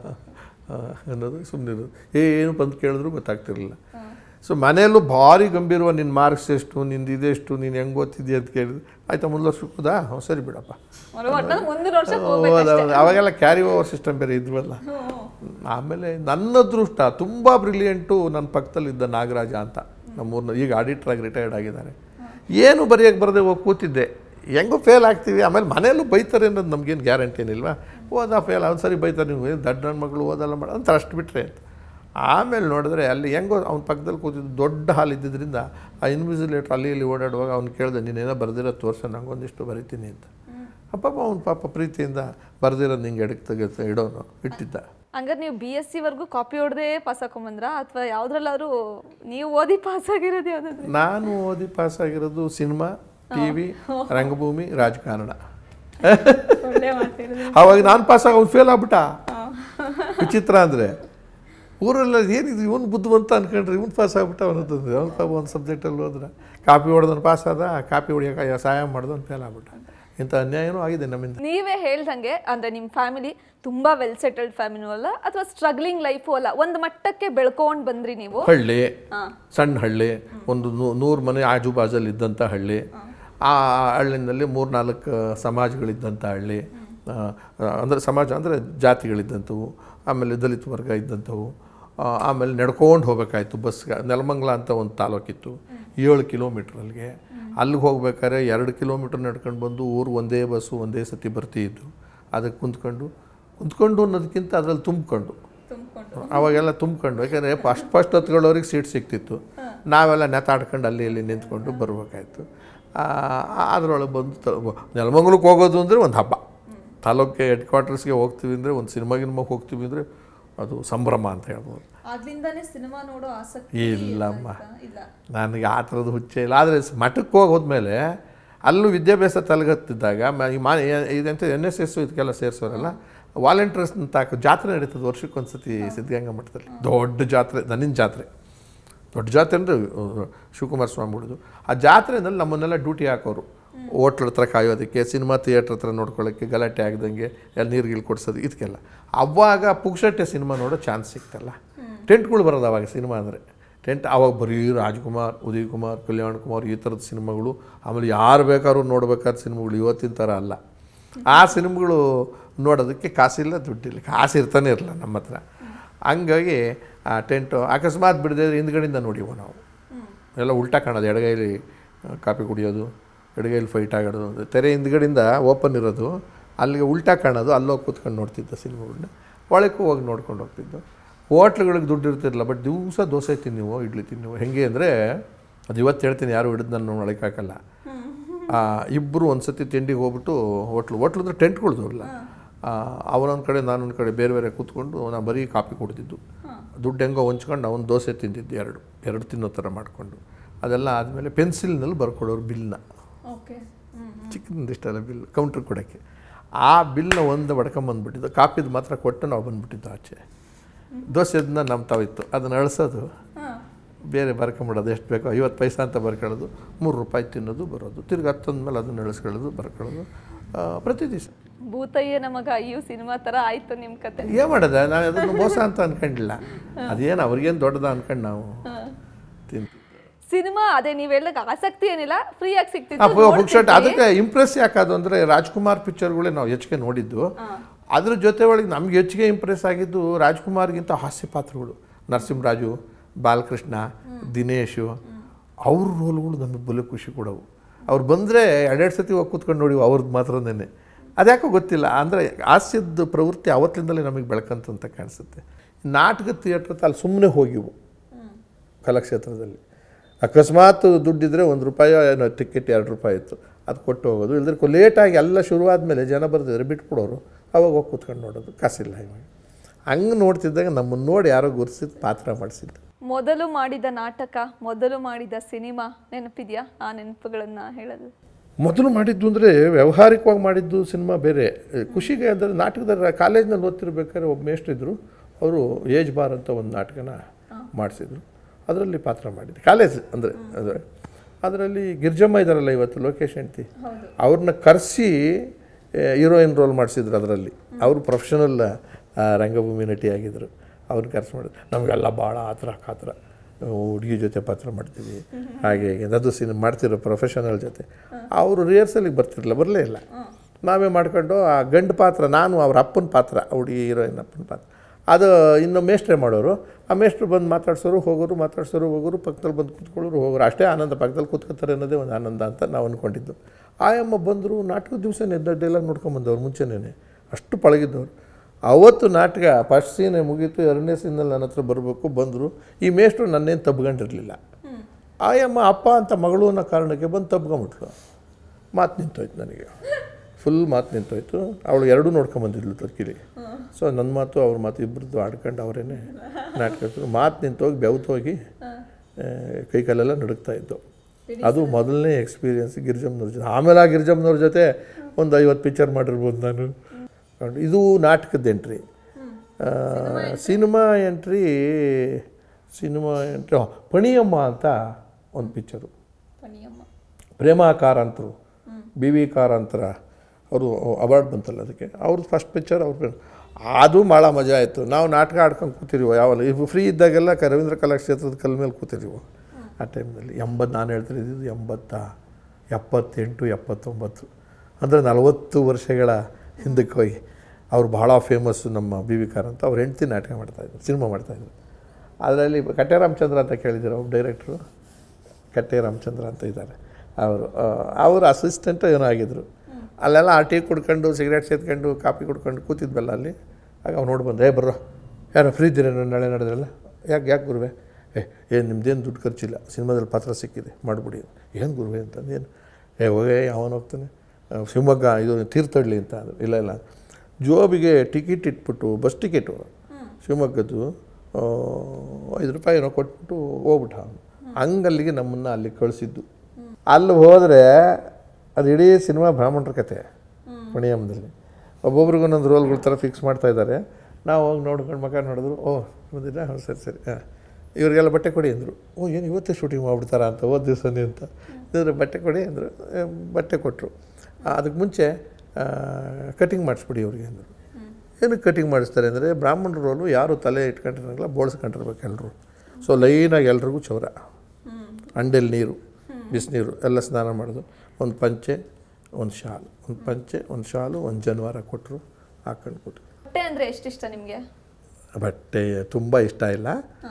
ಅನ್ನೋದು ಸುಮ್ಮನಿರೋದು ಏನು ಬಂದು ಕೇಳಿದ್ರು ಗೊತ್ತಾಗ್ತಿರಲಿಲ್ಲ ಸೊ ಮನೆಯಲ್ಲೂ ಭಾರಿ ಗಂಭೀರವ ನಿನ್ನ ಮಾರ್ಕ್ಸ್ ಎಷ್ಟು ನಿಂದು ಇದೆಷ್ಟು ನೀನು ಹೆಂಗೆ ಓದ್ತಿದ್ಯಾ ಅಂತ ಕೇಳಿದ್ರು ಆಯ್ತಾ ಮುಂದೆ ವರ್ಷ ಹೋದಾ ಹ್ಞೂ ಸರಿ ಬಿಡಪ್ಪ
ಒಟ್ನಲ್ಲಿ ಮುಂದಿನ ವರ್ಷ
ಹೌದು, ಹೌದು. ಅವಾಗೆಲ್ಲ ಕ್ಯಾರಿ ಓವರ್ ಸಿಸ್ಟಮ್ ಬೇರೆ ಇದ್ವಲ್ಲ ಆಮೇಲೆ ನನ್ನ ಅದೃಷ್ಟ ತುಂಬ ಬ್ರಿಲಿಯಂಟು ನನ್ನ ಪಕ್ಕದಲ್ಲಿದ್ದ ನಾಗರಾಜ ಅಂತ ನಮ್ಮೂರ್ನ ಈಗ ಆಡಿಟ್ರಾಗಿ ರಿಟೈರ್ಡ್ ಆಗಿದ್ದಾರೆ ಏನು ಬರೆಯೋಕ್ಕೆ ಬರದೆ ಹೋಗಿ ಕೂತಿದ್ದೆ ಹೆಂಗೋ ಫೇಲ್ ಆಗ್ತೀವಿ ಆಮೇಲೆ ಮನೆಯಲ್ಲೂ ಬೈತಾರೆ ಅನ್ನೋದು ನಮಗೇನು ಗ್ಯಾರಂಟಿ ಏನಿಲ್ವಾ ಓದ ಫೇಲ್ ಅವ್ನು ಸರಿ ಬೈತಾರೆ ನೀವು ಏನು ದಡ್ಡ ನನ್ನ ಮಗಳು ಓದಲ್ಲ ಮಾಡ ಅಂತ ಅಷ್ಟು ಬಿಟ್ಟರೆ ಅಂತ ಆಮೇಲೆ ನೋಡಿದ್ರೆ ಅಲ್ಲಿ ಹೆಂಗೋ ಅವ್ನ ಪಕ್ಕದಲ್ಲಿ ಕೂತಿದ್ದು ದೊಡ್ಡ ಹಾಲ್ ಇದ್ದಿದ್ದರಿಂದ ಆ ಇನ್ವಿಸಿಲೇಟ್ರ್ ಅಲ್ಲಿ ಇಲ್ಲಿ ಓಡಾಡುವಾಗ ಅವ್ನು ಕೇಳಿದೆ ನೀನೇನೋ ಬರೆದಿರೋ ತೋರ್ಸು ನಂಗೊಂದಿಷ್ಟು ಬರಿತೀನಿ ಅಂತ ಅಪ್ಪಪ್ಪ ಅವ್ನು ಪಾಪ ಪ್ರೀತಿಯಿಂದ ಬರೆದಿರೋದು ನಿಂಗೆ ಎಡಕ್ಕೆ ತೆಗೆ ಇಡೋನು ಇಟ್ಟಿದ್ದ
ಹಂಗಾರೆ ನೀವು ಬಿ ಎಸ್ ಸಿ ವರ್ಗೂ ಕಾಪಿ ಹೊಡೆದೇ ಪಾಸ್ ಹಾಕೊಂಬಂದ್ರ ಅಥವಾ ಯಾವ್ದ್ರಲ್ಲಾದ್ರು ನೀವು ಓದಿ ಪಾಸ್ ಆಗಿರೋದು ಯಾವ್ದಾದ್ರು
ನಾನು ಓದಿ ಪಾಸಾಗಿರೋದು ಸಿನಿಮಾ ಟಿ ವಿ ರಂಗಭೂಮಿ ರಾಜಕಾರಣ
ಒಳ್ಳೆ ಮಾತಿರೋದು
ಅವಾಗ ನಾನು ಪಾಸಾಗಿ ಅವ್ನು ಫೇಲ್ ಆಗ್ಬಿಟ್ಟ ವಿಚಿತ್ರ ಅಂದರೆ ಊರೆಲ್ಲ ಏನಿದು ಇವನು ಬುದ್ಧಿವಂತ ಅನ್ಕೊಂಡ್ರೆ ಇವನು ಪಾಸ್ ಆಗ್ಬಿಟ್ಟ ಅನ್ನೋದಂದ್ರೆ ಅವ್ನು ಪಾಪ ಒಂದು ಸಬ್ಜೆಕ್ಟಲ್ಲಿ ಹೋದ್ರೆ ಕಾಪಿ ಹೊಡೆದವ್ನು ಪಾಸ್ ಆದ ಕಾಪಿ ಹೊಡಿಯೋಕೆ ಸಹಾಯ ಮಾಡಿದವ್ನು ಫೇಲ್ ಆಗ್ಬಿಟ್ಟ ಇಂಥ ಅನ್ಯಾಯನೂ ಆಗಿದೆ ನಮ್ಮಿಂದ
ನೀವೇ ಹೇಳ್ದಂಗೆ ಅಂದ್ರೆ ನಿಮ್ಮ ಫ್ಯಾಮಿಲಿ ತುಂಬಾ ವೆಲ್ ಸೆಟಲ್ಡ್ ಫ್ಯಾಮಿಲಿ ಅಲ್ಲ ಅಥವಾ ಸ್ಟ್ರಗ್ಲಿಂಗ್ ಲೈಫು ಅಲ್ಲ ಒಂದು ಮಟ್ಟಕ್ಕೆ ಬೆಳ್ಕೊಂಡ್ ಬಂದ್ರಿ ನೀವು
ಹಳ್ಳಿ ಸಣ್ಣ ಹಳ್ಳಿ ಒಂದು ನೂ- ನೂರು ಮನೆ ಆಜು ಬಾಜಲ್ಲಿ ಇದ್ದಂಥ ಹಳ್ಳಿ ಆ ಹಳ್ಳಿನಲ್ಲಿ ಮೂರು ನಾಲ್ಕು ಸಮಾಜಗಳಿದ್ದಂಥ ಹಳ್ಳಿ ಅಂದರೆ ಸಮಾಜ ಅಂದರೆ ಜಾತಿಗಳಿದ್ದಂಥವು ಆಮೇಲೆ ದಲಿತ ವರ್ಗ ಇದ್ದಂಥವು ಆ, ಆಮೇಲೆ ನಡ್ಕೊಂಡು ಹೋಗ್ಬೇಕಾಯ್ತು ಬಸ್ಗೆ ನೆಲಮಂಗಲ ಅಂತ ಒಂದು ತಾಲೂಕಿತ್ತು ಏಳು ಕಿಲೋಮೀಟ್ರ್ ಅಲ್ಲಿಗೆ ಅಲ್ಲಿಗೆ ಹೋಗ್ಬೇಕಾದ್ರೆ ಎರಡು ಕಿಲೋಮೀಟ್ರ್ ನಡ್ಕೊಂಡು ಬಂದು ಊರು ಒಂದೇ ಬಸ್ಸು ಒಂದೇ ಸತಿ ಬರ್ತಿದ್ದು ಅದಕ್ಕೆ ಕುಂತ್ಕೊಂಡು ಕುಂತ್ಕೊಂಡು ಅನ್ನೋದಕ್ಕಿಂತ ಅದರಲ್ಲಿ ತುಂಬಿಕೊಂಡು
ತುಂಬಿಕೊಂಡು
ಅವಾಗೆಲ್ಲ ತುಂಬಿಕೊಂಡು ಯಾಕಂದರೆ ಫಸ್ಟ್ ಫಸ್ಟ್ ಹೊತ್ಕೊಳ್ಳೋರಿಗೆ ಸೀಟ್ ಸಿಕ್ತಿತ್ತು ನಾವೆಲ್ಲ ನೆತಾಡ್ಕೊಂಡು ಅಲ್ಲಿ ಇಲ್ಲಿ ನಿಂತ್ಕೊಂಡು ಬರ್ಬೇಕಾಯ್ತು ಅದರೊಳಗೆ ಬಂದು ತ- ನೆಲಮಂಗಲಕ್ಕೆ ಹೋಗೋದು ಅಂದರೆ ಒಂದು ಹಬ್ಬ ತಾಲೂಕಿಗೆ ಹೆಡ್ ಕ್ವಾರ್ಟರ್ಸ್ಗೆ ಹೋಗ್ತೀವಿ ಅಂದರೆ ಒಂದು ಸಿನಿಮಾ ಗಿನ್ಮಾಗೆ ಹೋಗ್ತೀವಿ ಅಂದರೆ ಅದು ಸಂಭ್ರಮ ಅಂತ ಹೇಳ್ಬೋದು
ಆಗ್ಲಿಂದಾನೇ ಸಿನಿಮಾ ನೋಡೋ ಆಸಕ್ತಿ
ಇಲ್ಲಮ್ಮ
ಇಲ್ಲ
ನನಗೆ ಆ ಥರದ ಹುಚ್ಚೆ ಇಲ್ಲ ಆದರೆ ಮಠಕ್ಕೆ ಹೋಗಿ ಹೋದ್ಮೇಲೆ ಅಲ್ಲೂ ವಿದ್ಯಾಭ್ಯಾಸ ತಲೆಗತ್ತಿದ್ದಾಗ ಮ- ಈ ಮಾ ಇದಂತ ಎನ್ ಎಸ್ ಎಸ್ಸು ಇದಕ್ಕೆಲ್ಲ ಸೇರಿಸೋರಲ್ಲ ವಾಲಂಟಿಯರ್ಸ್ ಅಂತ ಹಾಕಿ ಜಾತ್ರೆ ನಡೀತದೆ ವರ್ಷಕ್ಕೊಂದು ಸತಿ ಸಿದ್ಧಗಂಗಾ ಮಠದಲ್ಲಿ ದೊಡ್ಡ ಜಾತ್ರೆ ನನ್ನಿನ ಜಾತ್ರೆ ದೊಡ್ಡ ಜಾತ್ರೆ ಅಂದರೆ ಶಿವಕುಮಾರ ಸ್ವಾಮಿಗಳದು ಆ ಜಾತ್ರೆನಲ್ಲಿ ನಮ್ಮನ್ನೆಲ್ಲ ಡ್ಯೂಟಿ ಹಾಕೋರು ಹೋಟ್ಲ್ ಹತ್ರ ಕಾಯೋದಕ್ಕೆ ಸಿನಿಮಾ ಥಿಯೇಟ್ರ್ ಹತ್ರ ನೋಡ್ಕೊಳ್ಳೋಕ್ಕೆ ಗಲಾಟೆ ಆಗ್ದಂಗೆ ಎಲ್ಲ ನೀರು ಗೀರು ಕೊಡ್ಸೋದು ಇದಕ್ಕೆಲ್ಲ ಅವಾಗ ಪುಕ್ಷಟ್ಟೆ ಸಿನಿಮಾ ನೋಡೋ ಚಾನ್ಸ್ ಸಿಕ್ತಲ್ಲ ಟೆಂಟ್ಗಳು ಬರೋದು ಅವಾಗ ಸಿನಿಮಾ ಅಂದರೆ ಟೆಂಟ್ ಅವಾಗ ಬರೀ ರಾಜ್ಕುಮಾರ್ ಉದಯ್ ಕುಮಾರ್ ಕಲ್ಯಾಣ್ ಕುಮಾರ್ ಈ ಥರದ ಸಿನಿಮಾಗಳು ಆಮೇಲೆ ಯಾರು ಬೇಕಾದ್ರೂ ನೋಡ್ಬೇಕಾದ ಸಿನಿಮಾಗಳು ಇವತ್ತಿನ ಥರ ಅಲ್ಲ ಆ ಸಿನಿಮಾಗಳು ನೋಡೋದಕ್ಕೆ ಕಾಸಿಲ್ಲ ದುಡ್ಡಿಲ್ಲ ಕಾಸು ಇರ್ತಾನೆ ಇರಲ್ಲ ನಮ್ಮ ಹತ್ರ ಹಂಗಾಗಿ ಆ ಟೆಂಟು ಅಕಸ್ಮಾತ್ ಬಿಡದೆ ಹಿಂದ್ಗಡೆಯಿಂದ ನೋಡಿವು ನಾವು ಎಲ್ಲ ಉಲ್ಟಾ ಕಾಣೋದು ಎಡಗೈಲಿ ಆ, ಕಾಫಿ ಕುಡಿಯೋದು ಎಡಗೈಲಿ ಫೈಟ್ ಆಗೋದು ತೆರೆ ಹಿಂದ್ಗಡೆಯಿಂದ ಓಪನ್ ಇರೋದು ಅಲ್ಲಿಗೆ ಉಲ್ಟಾ ಕಾಣೋದು ಅಲ್ಲೋಗಿ ಕೂತ್ಕೊಂಡು ನೋಡ್ತಿದ್ದ ಸಿನಿಮಾಗಳನ್ನ ಒಳಕ್ಕೂ ಹೋಗಿ ನೋಡ್ಕೊಂಡು ಹೋಗ್ತಿದ್ದು ಹೋಟ್ಲುಗಳಿಗೆ ದುಡ್ಡು ಇರ್ತಿರಲಿಲ್ಲ ಬಟ್ ದಿವಸ ದೋಸೆ ತಿನ್ನಿವು ಇಡ್ಲಿ ತಿನ್ನಿವು ಹೆಂಗೆ ಅಂದರೆ ಅದು ಇವತ್ತು ಹೇಳ್ತೀನಿ ಯಾರು ಹಿಡಿದು ನನ್ನ ಒಳಗೆ ಹಾಕಲ್ಲ ಇಬ್ಬರು ಒಂದು ಸತಿ ತಿಂಡಿಗೆ ಹೋಗ್ಬಿಟ್ಟು ಹೋಟ್ಲು ಹೋಟ್ಲು ಅಂದರೆ ಟೆಂಟ್ಗಳ್ದು ಇಲ್ಲ ಅವನೊಂದು ಕಡೆ ನಾನೊಂದು ಕಡೆ ಬೇರೆ ಬೇರೆ ಕೂತ್ಕೊಂಡು ನಾನು ಬರೀ ಕಾಫಿ ಕುಡ್ತಿದ್ದು ದುಡ್ಡು ಹೆಂಗೋ ಹೊಂಚ್ಕೊಂಡು ಅವನು ದೋಸೆ ತಿಂದಿದ್ದು ಎರಡು ಎರಡು ತಿನ್ನೋ ಥರ ಮಾಡಿಕೊಂಡು ಅದೆಲ್ಲ ಆದಮೇಲೆ ಪೆನ್ಸಿಲ್ನಲ್ಲಿ ಬರ್ಕೊಡೋರು ಬಿಲ್ನ
ಓಕೆ
ಚಿಕ್ಕದಿಂದಿಷ್ಟಲ್ಲ ಬಿಲ್ ಕೌಂಟ್ರ್ ಕೊಡೋಕ್ಕೆ ಆ ಬಿಲ್ನ ಒಂದು ಬಡ್ಕೊಂಬಂದ್ಬಿಟ್ಟಿದ್ದು ಕಾಪಿದು ಮಾತ್ರ ಕೊಟ್ಟು ನಾವು ಬಂದ್ಬಿಟ್ಟಿದ್ದು ಆಚೆ ದೋಸೆದನ್ನ ನಮ್ಮ ತಾವಿತ್ತು ಅದನ್ನು ಅಳಿಸೋದು ಬೇರೆ ಬರ್ಕೊಂಬಿಡೋದು ಎಷ್ಟು ಬೇಕೋ ಐವತ್ತು ಪೈಸೆ ಅಂತ ಬರ್ಕೊಳ್ಳೋದು ಮೂರು ರೂಪಾಯಿ ತಿನ್ನೋದು ಬರೋದು ತಿರ್ಗಿ ಹತ್ತೊಂದ ಮೇಲೆ ಅದನ್ನು ಇಳಿಸ್ಕೊಳ್ಳೋದು ಬರ್ಕೊಳ್ಳೋದು ಆ, ಪ್ರತಿ ದಿವಸ
ಭೂತಯ್ಯ ನಮಗ ಅಯ್ಯೋ ಸಿನಿಮಾ ತರ ಆಯ್ತು ನಿಮ್ ಕತೆ
ಏನು ಮಾಡೋದ ನಾವು ಅದನ್ನು ಮೋಸ ಅಂತ ಅನ್ಕೊಂಡಿಲ್ಲ ಅದೇನು ಅವ್ರಿಗೇನು ದೊಡ್ಡದ ಅನ್ಕೊಂಡು ನಾವು ತಿಂತೀವಿ
ಸಿನಿಮಾ ಅದೇ ನೀವ್ ಹೇಳಿದಾಗ ಆಸಕ್ತಿ ಏನಿಲ್ಲ ಫ್ರೀ ಆಗಿ
ಆ
ಸಿಕ್ತಿತ್ತು
ಬುಕ್ ಅದಕ್ಕೆ ಇಂಪ್ರೆಸ್ ಯಾಕಾದು ಅಂದರೆ ರಾಜ್ಕುಮಾರ್ ಪಿಕ್ಚರ್ಗಳೇ ನಾವು ಹೆಚ್ಚಿಗೆ ನೋಡಿದ್ದು ಅದ್ರ ಜೊತೆ ಒಳಗೆ ನಮ್ಗೆ ಹೆಚ್ಚಿಗೆ ಇಂಪ್ರೆಸ್ ಆಗಿದ್ದು ರಾಜ್ಕುಮಾರ್ಗಿಂತ ಹಾಸ್ಯ ಪಾತ್ರಗಳು ನರಸಿಂಹರಾಜು ಬಾಲಕೃಷ್ಣ ದಿನೇಶು ಅವ್ರ ರೋಲ್ಗಳು ನಮಗೆ ಬಲು ಖುಷಿ ಕೊಡವು ಅವ್ರು ಬಂದರೆ ಎರಡೆರಡು ಸತಿ ಹೋಗಿ ಕೂತ್ಕೊಂಡು ನೋಡಿ ಅವ್ರದ್ದು ಮಾತ್ರನೇ ಅದ್ಯಾಕೋ ಗೊತ್ತಿಲ್ಲ ಅಂದರೆ ಹಾಸ್ಯದ ಪ್ರವೃತ್ತಿ ಅವತ್ತಿಂದಲೇ ನಮಗೆ ಬೆಳಕಂತಂತ ಕಾಣಿಸುತ್ತೆ ನಾಟಕ ಥಿಯೇಟ್ರ್ ಅಲ್ಲಿ ಸುಮ್ಮನೆ ಹೋಗಿವು ಕಲಾಕ್ಷೇತ್ರದಲ್ಲಿ ಅಕಸ್ಮಾತ್ ದುಡ್ಡಿದ್ರೆ ಒಂದು ರೂಪಾಯಿ ಏನೋ ಟಿಕೆಟ್ ಎರಡು ರೂಪಾಯಿ ಇತ್ತು ಅದು ಕೊಟ್ಟು ಹೋಗೋದು ಇಲ್ದ್ರೆ ಲೇಟಾಗಿ ಎಲ್ಲ ಶುರುವಾದ್ಮೇಲೆ ಜನ ಬರ್ತಿದ್ರೆ ಬಿಟ್ಬಿಡೋರು ಅವಾಗ ಹೋಗಿ ಕೂತ್ಕೊಂಡು ನೋಡೋದು ಕಾಸಿಲ್ಲ ಇವಾಗ ಹಂಗೆ ನೋಡ್ತಿದ್ದಾಗ ನಮ್ಮನ್ನು ನೋಡಿ ಯಾರೋ ಗುರ್ಸಿದ್ದು ಪಾತ್ರ ಮಾಡಿಸಿದ್ದು
ಮೊದಲು ಮಾಡಿದ ನಾಟಕ ಮೊದಲು ಮಾಡಿದ ಸಿನಿಮಾ ನೆನಪಿದ್ಯಾ ಆ ನೆನಪುಗಳನ್ನ ಹೇಳೋದು
ಮೊದಲು ಮಾಡಿದ್ದು ಅಂದರೆ ವ್ಯಾವಹಾರಿಕವಾಗಿ ಮಾಡಿದ್ದು ಸಿನಿಮಾ ಬೇರೆ ಖುಷಿಗೆ ಅಂದರೆ ನಾಟಕದ ಕಾಲೇಜ್ನಲ್ಲಿ ಓದ್ತಿರ್ಬೇಕಾದ್ರೆ ಒಬ್ಬ ಮೇಷ್ಟ್ರಿದ್ರು ಅವರು ಏಜ್ ಬಾರ್ ಅಂತ ಒಂದು ನಾಟಕನ ಮಾಡಿಸಿದ್ರು ಅದರಲ್ಲಿ ಪಾತ್ರ ಮಾಡಿದ್ದೆ ಕಾಲೇಜ್ ಅಂದರೆ ಅಂದರೆ ಅದರಲ್ಲಿ ಗಿರ್ಜಮ್ಮ ಇದ್ದಾರಲ್ಲ ಇವತ್ತು ಲೋಕೇಶ್ ಹೆಂಡ್ತಿ ಅವ್ರನ್ನ ಕರೆಸಿ ಹೀರೋಯಿನ್ ರೋಲ್ ಮಾಡಿಸಿದ್ರು ಅದರಲ್ಲಿ ಅವರು ಪ್ರೊಫೆಷನಲ್ ರಂಗಭೂಮಿ ನಟಿ ಆಗಿದ್ದರು ಅವ್ರನ್ನ ಕರೆಸಿ ಮಾಡಿದ್ರು ನಮಗೆಲ್ಲ ಭಾಳ ಆತರ ಕಾತರ ಹುಡುಗಿ ಜೊತೆ ಪಾತ್ರ ಮಾಡ್ತೀವಿ ಹಾಗೆ ಹೀಗೆ ಅದು ಸಿನಿಮಾ ಮಾಡ್ತಿರೋ ಪ್ರೊಫೆಷನಲ್ ಜೊತೆ ಅವರು ರಿಹರ್ಸಲಿಗೆ ಬರ್ತಿರಲಿಲ್ಲ ಬರಲೇ ಇಲ್ಲ ನಾವೇ ಮಾಡ್ಕೊಂಡು ಆ ಗಂಡು ಪಾತ್ರ ನಾನು ಅವ್ರ ಅಪ್ಪನ ಪಾತ್ರ ಆ ಹುಡುಗಿ ಹೀರೋಯಿನ್ ಅಪ್ಪನ ಪಾತ್ರ ಅದು ಇನ್ನು ಮೇಷ್ಟ್ರೆ ಮಾಡೋರು ಆ ಮೇಷ್ಟ್ರು ಬಂದು ಮಾತಾಡ್ಸೋರು ಹೋಗೋರು ಮಾತಾಡ್ಸೋರು ಹೋಗೋರು ಪಕ್ಕದಲ್ಲಿ ಬಂದು ಕೂತ್ಕೊಳ್ಳೋರು ಹೋಗೋರು ಅಷ್ಟೇ ಆನಂದ ಪಕ್ಕದಲ್ಲಿ ಕೂತ್ಕೋತಾರೆ ಅನ್ನೋದೇ ಒಂದು ಆನಂದ ಅಂತ ನಾವು ಅಂದ್ಕೊಂಡಿದ್ದು ಆಯಮ್ಮ ಬಂದರು ನಾಟಕದ ದಿವಸನೇ ಡೈಲಾಗ್ ನೋಡ್ಕೊಂಬಂದವ್ರು ಮುಂಚೆನೇ ಅಷ್ಟು ಪಳಗಿದ್ದವ್ರು ಅವತ್ತು ನಾಟಕ ಫಸ್ಟ್ ಸೀನೆ ಮುಗೀತು ಎರಡನೇ ಸೀನಲ್ಲಿ ನನ್ನ ಹತ್ರ ಬರಬೇಕು ಬಂದರು ಈ ಮೇಷ್ಟ್ರು ನನ್ನೇನು ತಬ್ಕೊಂಡಿರಲಿಲ್ಲ ಆಯಮ್ಮ ಅಪ್ಪ ಅಂತ ಮಗಳು ಅನ್ನೋ ಕಾರಣಕ್ಕೆ ಬಂದು ತಬ್ಕೊಂಬಿಟ್ಲು ಮಾತು ನಿಂತೋಯ್ತು ನನಗೆ ಫುಲ್ ಮಾತು ನಿಂತೋಯ್ತು ಅವಳು ಎರಡೂ ನೋಡ್ಕೊಂಬಂದಿದ್ಲು ತರ್ಕಿಲಿ ಸೊ ನನ್ನ ಮಾತು ಅವ್ರ ಮಾತು ಇಬ್ಬರದ್ದು ಆಡ್ಕೊಂಡು ಅವರೇನೆ ನಾಟಕ ಮಾತು ನಿಂತೋಗಿ ಬೆವ್ತೋಗಿ ಕೈ ಕಾಲೆಲ್ಲ ನಡುಗ್ತಾ ಇದ್ದು ಅದು ಮೊದಲನೇ ಎಕ್ಸ್ಪೀರಿಯನ್ಸ್ ಗಿರಿಜಮ್ಮನವ್ರ ಜೊತೆ ಆಮೇಲೆ ಆ ಗಿರಿಜಮ್ಮನವ್ರ ಜೊತೆ ಒಂದು ಐವತ್ತು ಪಿಕ್ಚರ್ ಮಾಡಿರ್ಬೋದು ನಾನು ನೋಡಿ, ಇದು ನಾಟಕದ entry cinema entry cinema entry Paniyamma ಅಂತ ಒಂದು ಪಿಕ್ಚರು
ಪಣಿಯಮ್ಮ
ಪ್ರೇಮ ಕಾರಂತರು ಬಿ ವಿ ಕಾರಂತರ ಅವರು ಅವಾರ್ಡ್ ಬಂತಲ್ಲ ಅದಕ್ಕೆ ಅವ್ರದ್ದು ಫಸ್ಟ್ ಪಿಕ್ಚರ್ ಅವ್ರು ಅದು ಭಾಳ ಮಜಾ ಆಯಿತು ನಾವು ನಾಟಕ ಆಡ್ಕೊಂಡು ಕೂತಿರಿವು ಯಾವಲ್ಲ ಇವು ಫ್ರೀ ಇದ್ದಾಗೆಲ್ಲ ಕ ರವೀಂದ್ರ ಕಲಾಕ್ಷೇತ್ರದ ಕಲ್ ಮೇಲೆ ಕೂತಿರಿವು ಆ ಟೈಮ್ನಲ್ಲಿ ಎಂಬತ್ತು ನಾನು ಹೇಳ್ತಿದ್ದು ಎಂಬತ್ತ ಎಪ್ಪತ್ತೆಂಟು ಎಪ್ಪತ್ತೊಂಬತ್ತು ಅಂದರೆ ನಲವತ್ತು ವರ್ಷಗಳ ಹಿಂದಕ್ಕೆ ಹೋಗಿ ಅವ್ರು ಭಾಳ ಫೇಮಸ್ಸು ನಮ್ಮ ಬಿ ವಿ ಕಾರಂತ ಅವ್ರು ಹೆಂಡ್ತಿ ನಾಟಕ ಮಾಡ್ತಾಯಿದ್ರು ಸಿನಿಮಾ ಮಾಡ್ತಾಯಿದ್ರು ಅದರಲ್ಲಿ ಕಟ್ಟೆ ರಾಮಚಂದ್ರ ಅಂತ ಕೇಳಿದ್ದೀರ ಒಬ್ಬ ಡೈರೆಕ್ಟ್ರು ಕಟ್ಟೆ ರಾಮಚಂದ್ರ ಅಂತ ಇದ್ದಾರೆ ಅವರು ಅವರು ಅಸಿಸ್ಟೆಂಟ್ ಏನೋ ಆಗಿದ್ರು ಅಲ್ಲೆಲ್ಲ ಆ ಟೀ ಕುಡ್ಕೊಂಡು ಸಿಗರೇಟ್ ಸೇದ್ಕೊಂಡು ಕಾಫಿ ಕುಡ್ಕೊಂಡು ಕೂತಿದ್ವಲ್ಲ ಅಲ್ಲಿ ಆಗ ಅವ್ನು ನೋಡಿ ಬಂದೆ ಏ ಬರ್ರೋ ಯಾರೋ ಫ್ರೀ ಇದ್ದೀರೇನೋ ನಾಳೆ ನಡೆದ್ರಲ್ಲ ಯಾಕೆ ಯಾಕೆ ಗುರುವೆ ಏ ಏನು ನಿಮ್ದೇನು ದುಡ್ಡು ಖರ್ಚಿಲ್ಲ ಸಿನಿಮಾದಲ್ಲಿ ಪಾತ್ರ ಸಿಕ್ಕಿದೆ ಮಾಡಿಬಿಡಿ ಏನು ಗುರುವೆ ಅಂತಂದು ಏನು ಏ ಹೋಗೇ ಅವನು ಹೋಗ್ತಾನೆ ಆ, ಶಿವಮೊಗ್ಗ ಇದು ತೀರ್ಥಹಳ್ಳಿ ಅಂತ ಅಂದ್ರು ಇಲ್ಲ ಇಲ್ಲ ಜೋಬಿಗೆ ಟಿಕೆಟ್ ಇಟ್ಬಿಟ್ಟು ಬಸ್ ಟಿಕೆಟು ಶಿವಮೊಗ್ಗದ್ದು ಆ, ಐದು ರೂಪಾಯಿ ಏನೋ ಕೊಟ್ಬಿಟ್ಟು ಹೋಗ್ಬಿಟ್ಟ ಅವನು ಹಂಗಲ್ಲಿಗೆ ನಮ್ಮನ್ನು ಅಲ್ಲಿ ಕಳಿಸಿದ್ದು ಅಲ್ಲಿ ಹೋದರೆ ಅದು ಇಡೀ ಸಿನಿಮಾ ಬ್ರಾಹ್ಮಣರ ಕತೆ ಮಣಿಯಮ್ಮದಲ್ಲಿ ಒಬ್ಬೊಬ್ರಿಗೂ ಒಂದೊಂದು ರೋಲ್ಗಳ ಥರ ಫಿಕ್ಸ್ ಮಾಡ್ತಾ ಇದ್ದಾರೆ ನಾವು ಹೋಗಿ ನೋಡ್ಕೊಂಡು ಮಕ ನೋಡಿದ್ರು ಓ ಬಂದಿಲ್ಲ ಹಾಂ ಸರಿ ಸರಿ ಹಾಂ ಇವರಿಗೆಲ್ಲ ಬಟ್ಟೆ ಕೊಡಿ ಅಂದರು ಓ ಏನು ಇವತ್ತೇ ಶೂಟಿಂಗ್ ಮಾಡ್ಬಿಡ್ತಾರಾ ಅಂತ ಹೋದ ದಿವಸನೇ ಅಂತ ಇದ್ರೆ ಬಟ್ಟೆ ಕೊಡಿ ಅಂದರು ಆ, ಬಟ್ಟೆ ಕೊಟ್ಟರು ಅದಕ್ಕೆ ಮುಂಚೆ ಕಟಿಂಗ್ ಮಾಡಿಸ್ಬಿಡಿ ಅವ್ರಿಗೆ ಅಂದರು ಏನಕ್ಕೆ ಕಟಿಂಗ್ ಮಾಡಿಸ್ತಾರೆ ಅಂದರೆ ಬ್ರಾಹ್ಮಣರ ರೋಲು ಯಾರು ತಲೆ ಇಟ್ಕೊಂಡಿರಲ್ಲ ಬೋಳ್ಸ್ಕೊಂಡಿರ್ಬೇಕು ಎಲ್ಲರೂ ಸೊ ಲೈನಾಗಿ ಎಲ್ರಿಗೂ ಚೌರ ಅಂಡೆಲ್ಲಿ ನೀರು ಬಿಸಿನೀರು ಎಲ್ಲ ಸ್ನಾನ ಮಾಡೋದು ಒಂದು ಪಂಚೆ ಒಂದು ಶಾಲು ಒಂದು ಪಂಚೆ ಒಂದು ಶಾಲು ಒಂದು ಜನವಾರ ಕೊಟ್ಟರು ಹಾಕೊಂಡು ಕೊಟ್ಟರು
ಬಟ್ಟೆ ಅಂದ್ರೆ ಎಷ್ಟಿಷ್ಟ ನಿಮ್ಗೆ
ಬಟ್ಟೆ ತುಂಬ ಇಷ್ಟ ಇಲ್ಲ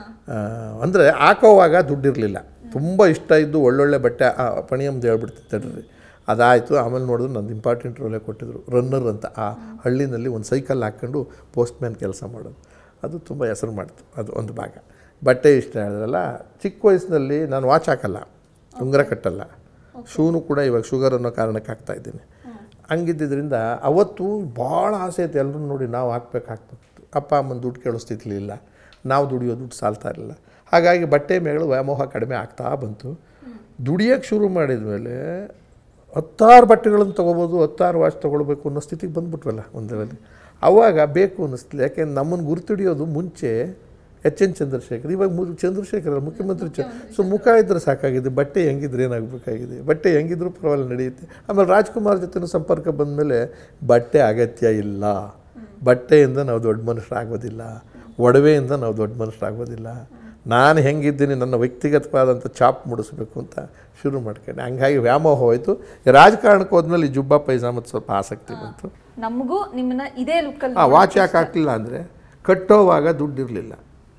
ಅಂದರೆ ಹಾಕೋವಾಗ ದುಡ್ಡಿರಲಿಲ್ಲ ತುಂಬ ಇಷ್ಟ ಇದ್ದು ಒಳ್ಳೊಳ್ಳೆ ಬಟ್ಟೆ ಆ, ಪಣಿಯಮ್ದು ಹೇಳ್ಬಿಡ್ತೀನಿ ತಡ್ರಿ ಅದಾಯಿತು ಆಮೇಲೆ ನೋಡಿದ್ರು ನಂದು ಇಂಪಾರ್ಟೆಂಟ್ ರೋಲೇ ಕೊಟ್ಟಿದ್ರು ರನ್ನರ್ ಅಂತ ಆ ಹಳ್ಳಿನಲ್ಲಿ ಒಂದು ಸೈಕಲ್ ಹಾಕ್ಕೊಂಡು ಪೋಸ್ಟ್ಮ್ಯಾನ್ ಕೆಲಸ ಮಾಡೋದು ಅದು ತುಂಬ ಹೆಸರು ಮಾಡ್ತು ಅದು ಒಂದು ಭಾಗ ಬಟ್ಟೆ ಇಷ್ಟ ಹೇಳಿದ್ರಲ್ಲ ಚಿಕ್ಕ ವಯಸ್ಸಿನಲ್ಲಿ ನಾನು ವಾಚ್ ಹಾಕಲ್ಲ ಉಂಗುರ ಕಟ್ಟಲ್ಲ ಶೂನು ಕೂಡ ಇವಾಗ ಶುಗರ್ ಅನ್ನೋ ಕಾರಣಕ್ಕೆ ಹಾಕ್ತಾ ಇದ್ದೀನಿ ಹಂಗಿದ್ದರಿಂದ ಅವತ್ತು ಭಾಳ ಆಸೆ ಐತೆ ಎಲ್ಲರೂ ನೋಡಿ ನಾವು ಹಾಕ್ಬೇಕು ಹಾಕ್ಬೇಕು ಅಪ್ಪ ಅಮ್ಮನ ದುಡ್ಡು ಕೇಳೋ ಸ್ಥಿತಿಲಿ ಇಲ್ಲ ನಾವು ದುಡಿಯೋ ದುಡ್ಡು ಸಾಲ್ತಾ ಇರಲಿಲ್ಲ ಹಾಗಾಗಿ ಬಟ್ಟೆ ಮೇಗಳು ವ್ಯಾಮೋಹ ಕಡಿಮೆ ಆಗ್ತಾ ಬಂತು ದುಡಿಯೋಕ್ಕೆ ಶುರು ಮಾಡಿದ ಮೇಲೆ ಹತ್ತಾರು ಬಟ್ಟೆಗಳನ್ನು ತೊಗೋಬೋದು ಹತ್ತಾರು ವಾಚ್ ತೊಗೊಳ್ಬೇಕು ಅನ್ನೋ ಸ್ಥಿತಿಗೆ ಬಂದ್ಬಿಟ್ವಲ್ಲ ಒಂದರಲ್ಲಿ ಅವಾಗ ಬೇಕು ಅನ್ನಿಸ್ತಿಲ್ಲ ಯಾಕೆಂದ್ರೆ ನಮ್ಮನ್ನು ಗುರುತಿಡಿಯೋದು ಮುಂಚೆ ಎಚ್ ಎನ್ ಚಂದ್ರಶೇಖರ್ ಇವಾಗ ಮು ಚಂದ್ರಶೇಖರ್ ಅಲ್ಲ ಮುಖ್ಯಮಂತ್ರಿ ಚ ಸೊ ಮುಖ ಇದ್ರೆ ಸಾಕಾಗಿದೆ ಬಟ್ಟೆ ಹೆಂಗಿದ್ರೆ ಏನಾಗಬೇಕಾಗಿದೆ ಬಟ್ಟೆ ಹೆಂಗಿದ್ರೂ ಪರವಾಗಿಲ್ಲ ನಡೆಯುತ್ತೆ ಆಮೇಲೆ ರಾಜ್ಕುಮಾರ್ ಜೊತೆ ಸಂಪರ್ಕ ಬಂದಮೇಲೆ ಬಟ್ಟೆ ಅಗತ್ಯ ಇಲ್ಲ ಬಟ್ಟೆಯಿಂದ ನಾವು ದೊಡ್ಡ ಮನುಷ್ಯರಾಗೋದಿಲ್ಲ ಒಡವೆಯಿಂದ ನಾವು ದೊಡ್ಡ ಮನುಷ್ಯರಾಗೋದಿಲ್ಲ ನಾನು ಹೆಂಗಿದ್ದೀನಿ ನನ್ನ ವ್ಯಕ್ತಿಗತವಾದಂಥ ಚಾಪ್ ಮೂಡಿಸ್ಬೇಕು ಅಂತ ಶುರು ಮಾಡ್ಕೊಂಡೆ ಹಂಗಾಗಿ ವ್ಯಾಮೋಹ ಹೋಯಿತು ರಾಜಕಾರಣಕ್ಕೆ ಹೋದ್ಮೇಲೆ ಈ ಜುಬ್ಬ ಪೈಜಾಮದ ಸ್ವಲ್ಪ ಆಸಕ್ತಿ ಬಂತು
ನಮಗೂ ನಿಮ್ಮನ್ನ ಇದೇ ಲುಕ್ಕಲ್ಲಿ
ಆ ವಾಚ್ ಯಾಕೆ ಹಾಕ್ಲಿಲ್ಲ ಅಂದರೆ ಕಟ್ಟೋವಾಗ ದುಡ್ಡಿರಲಿಲ್ಲ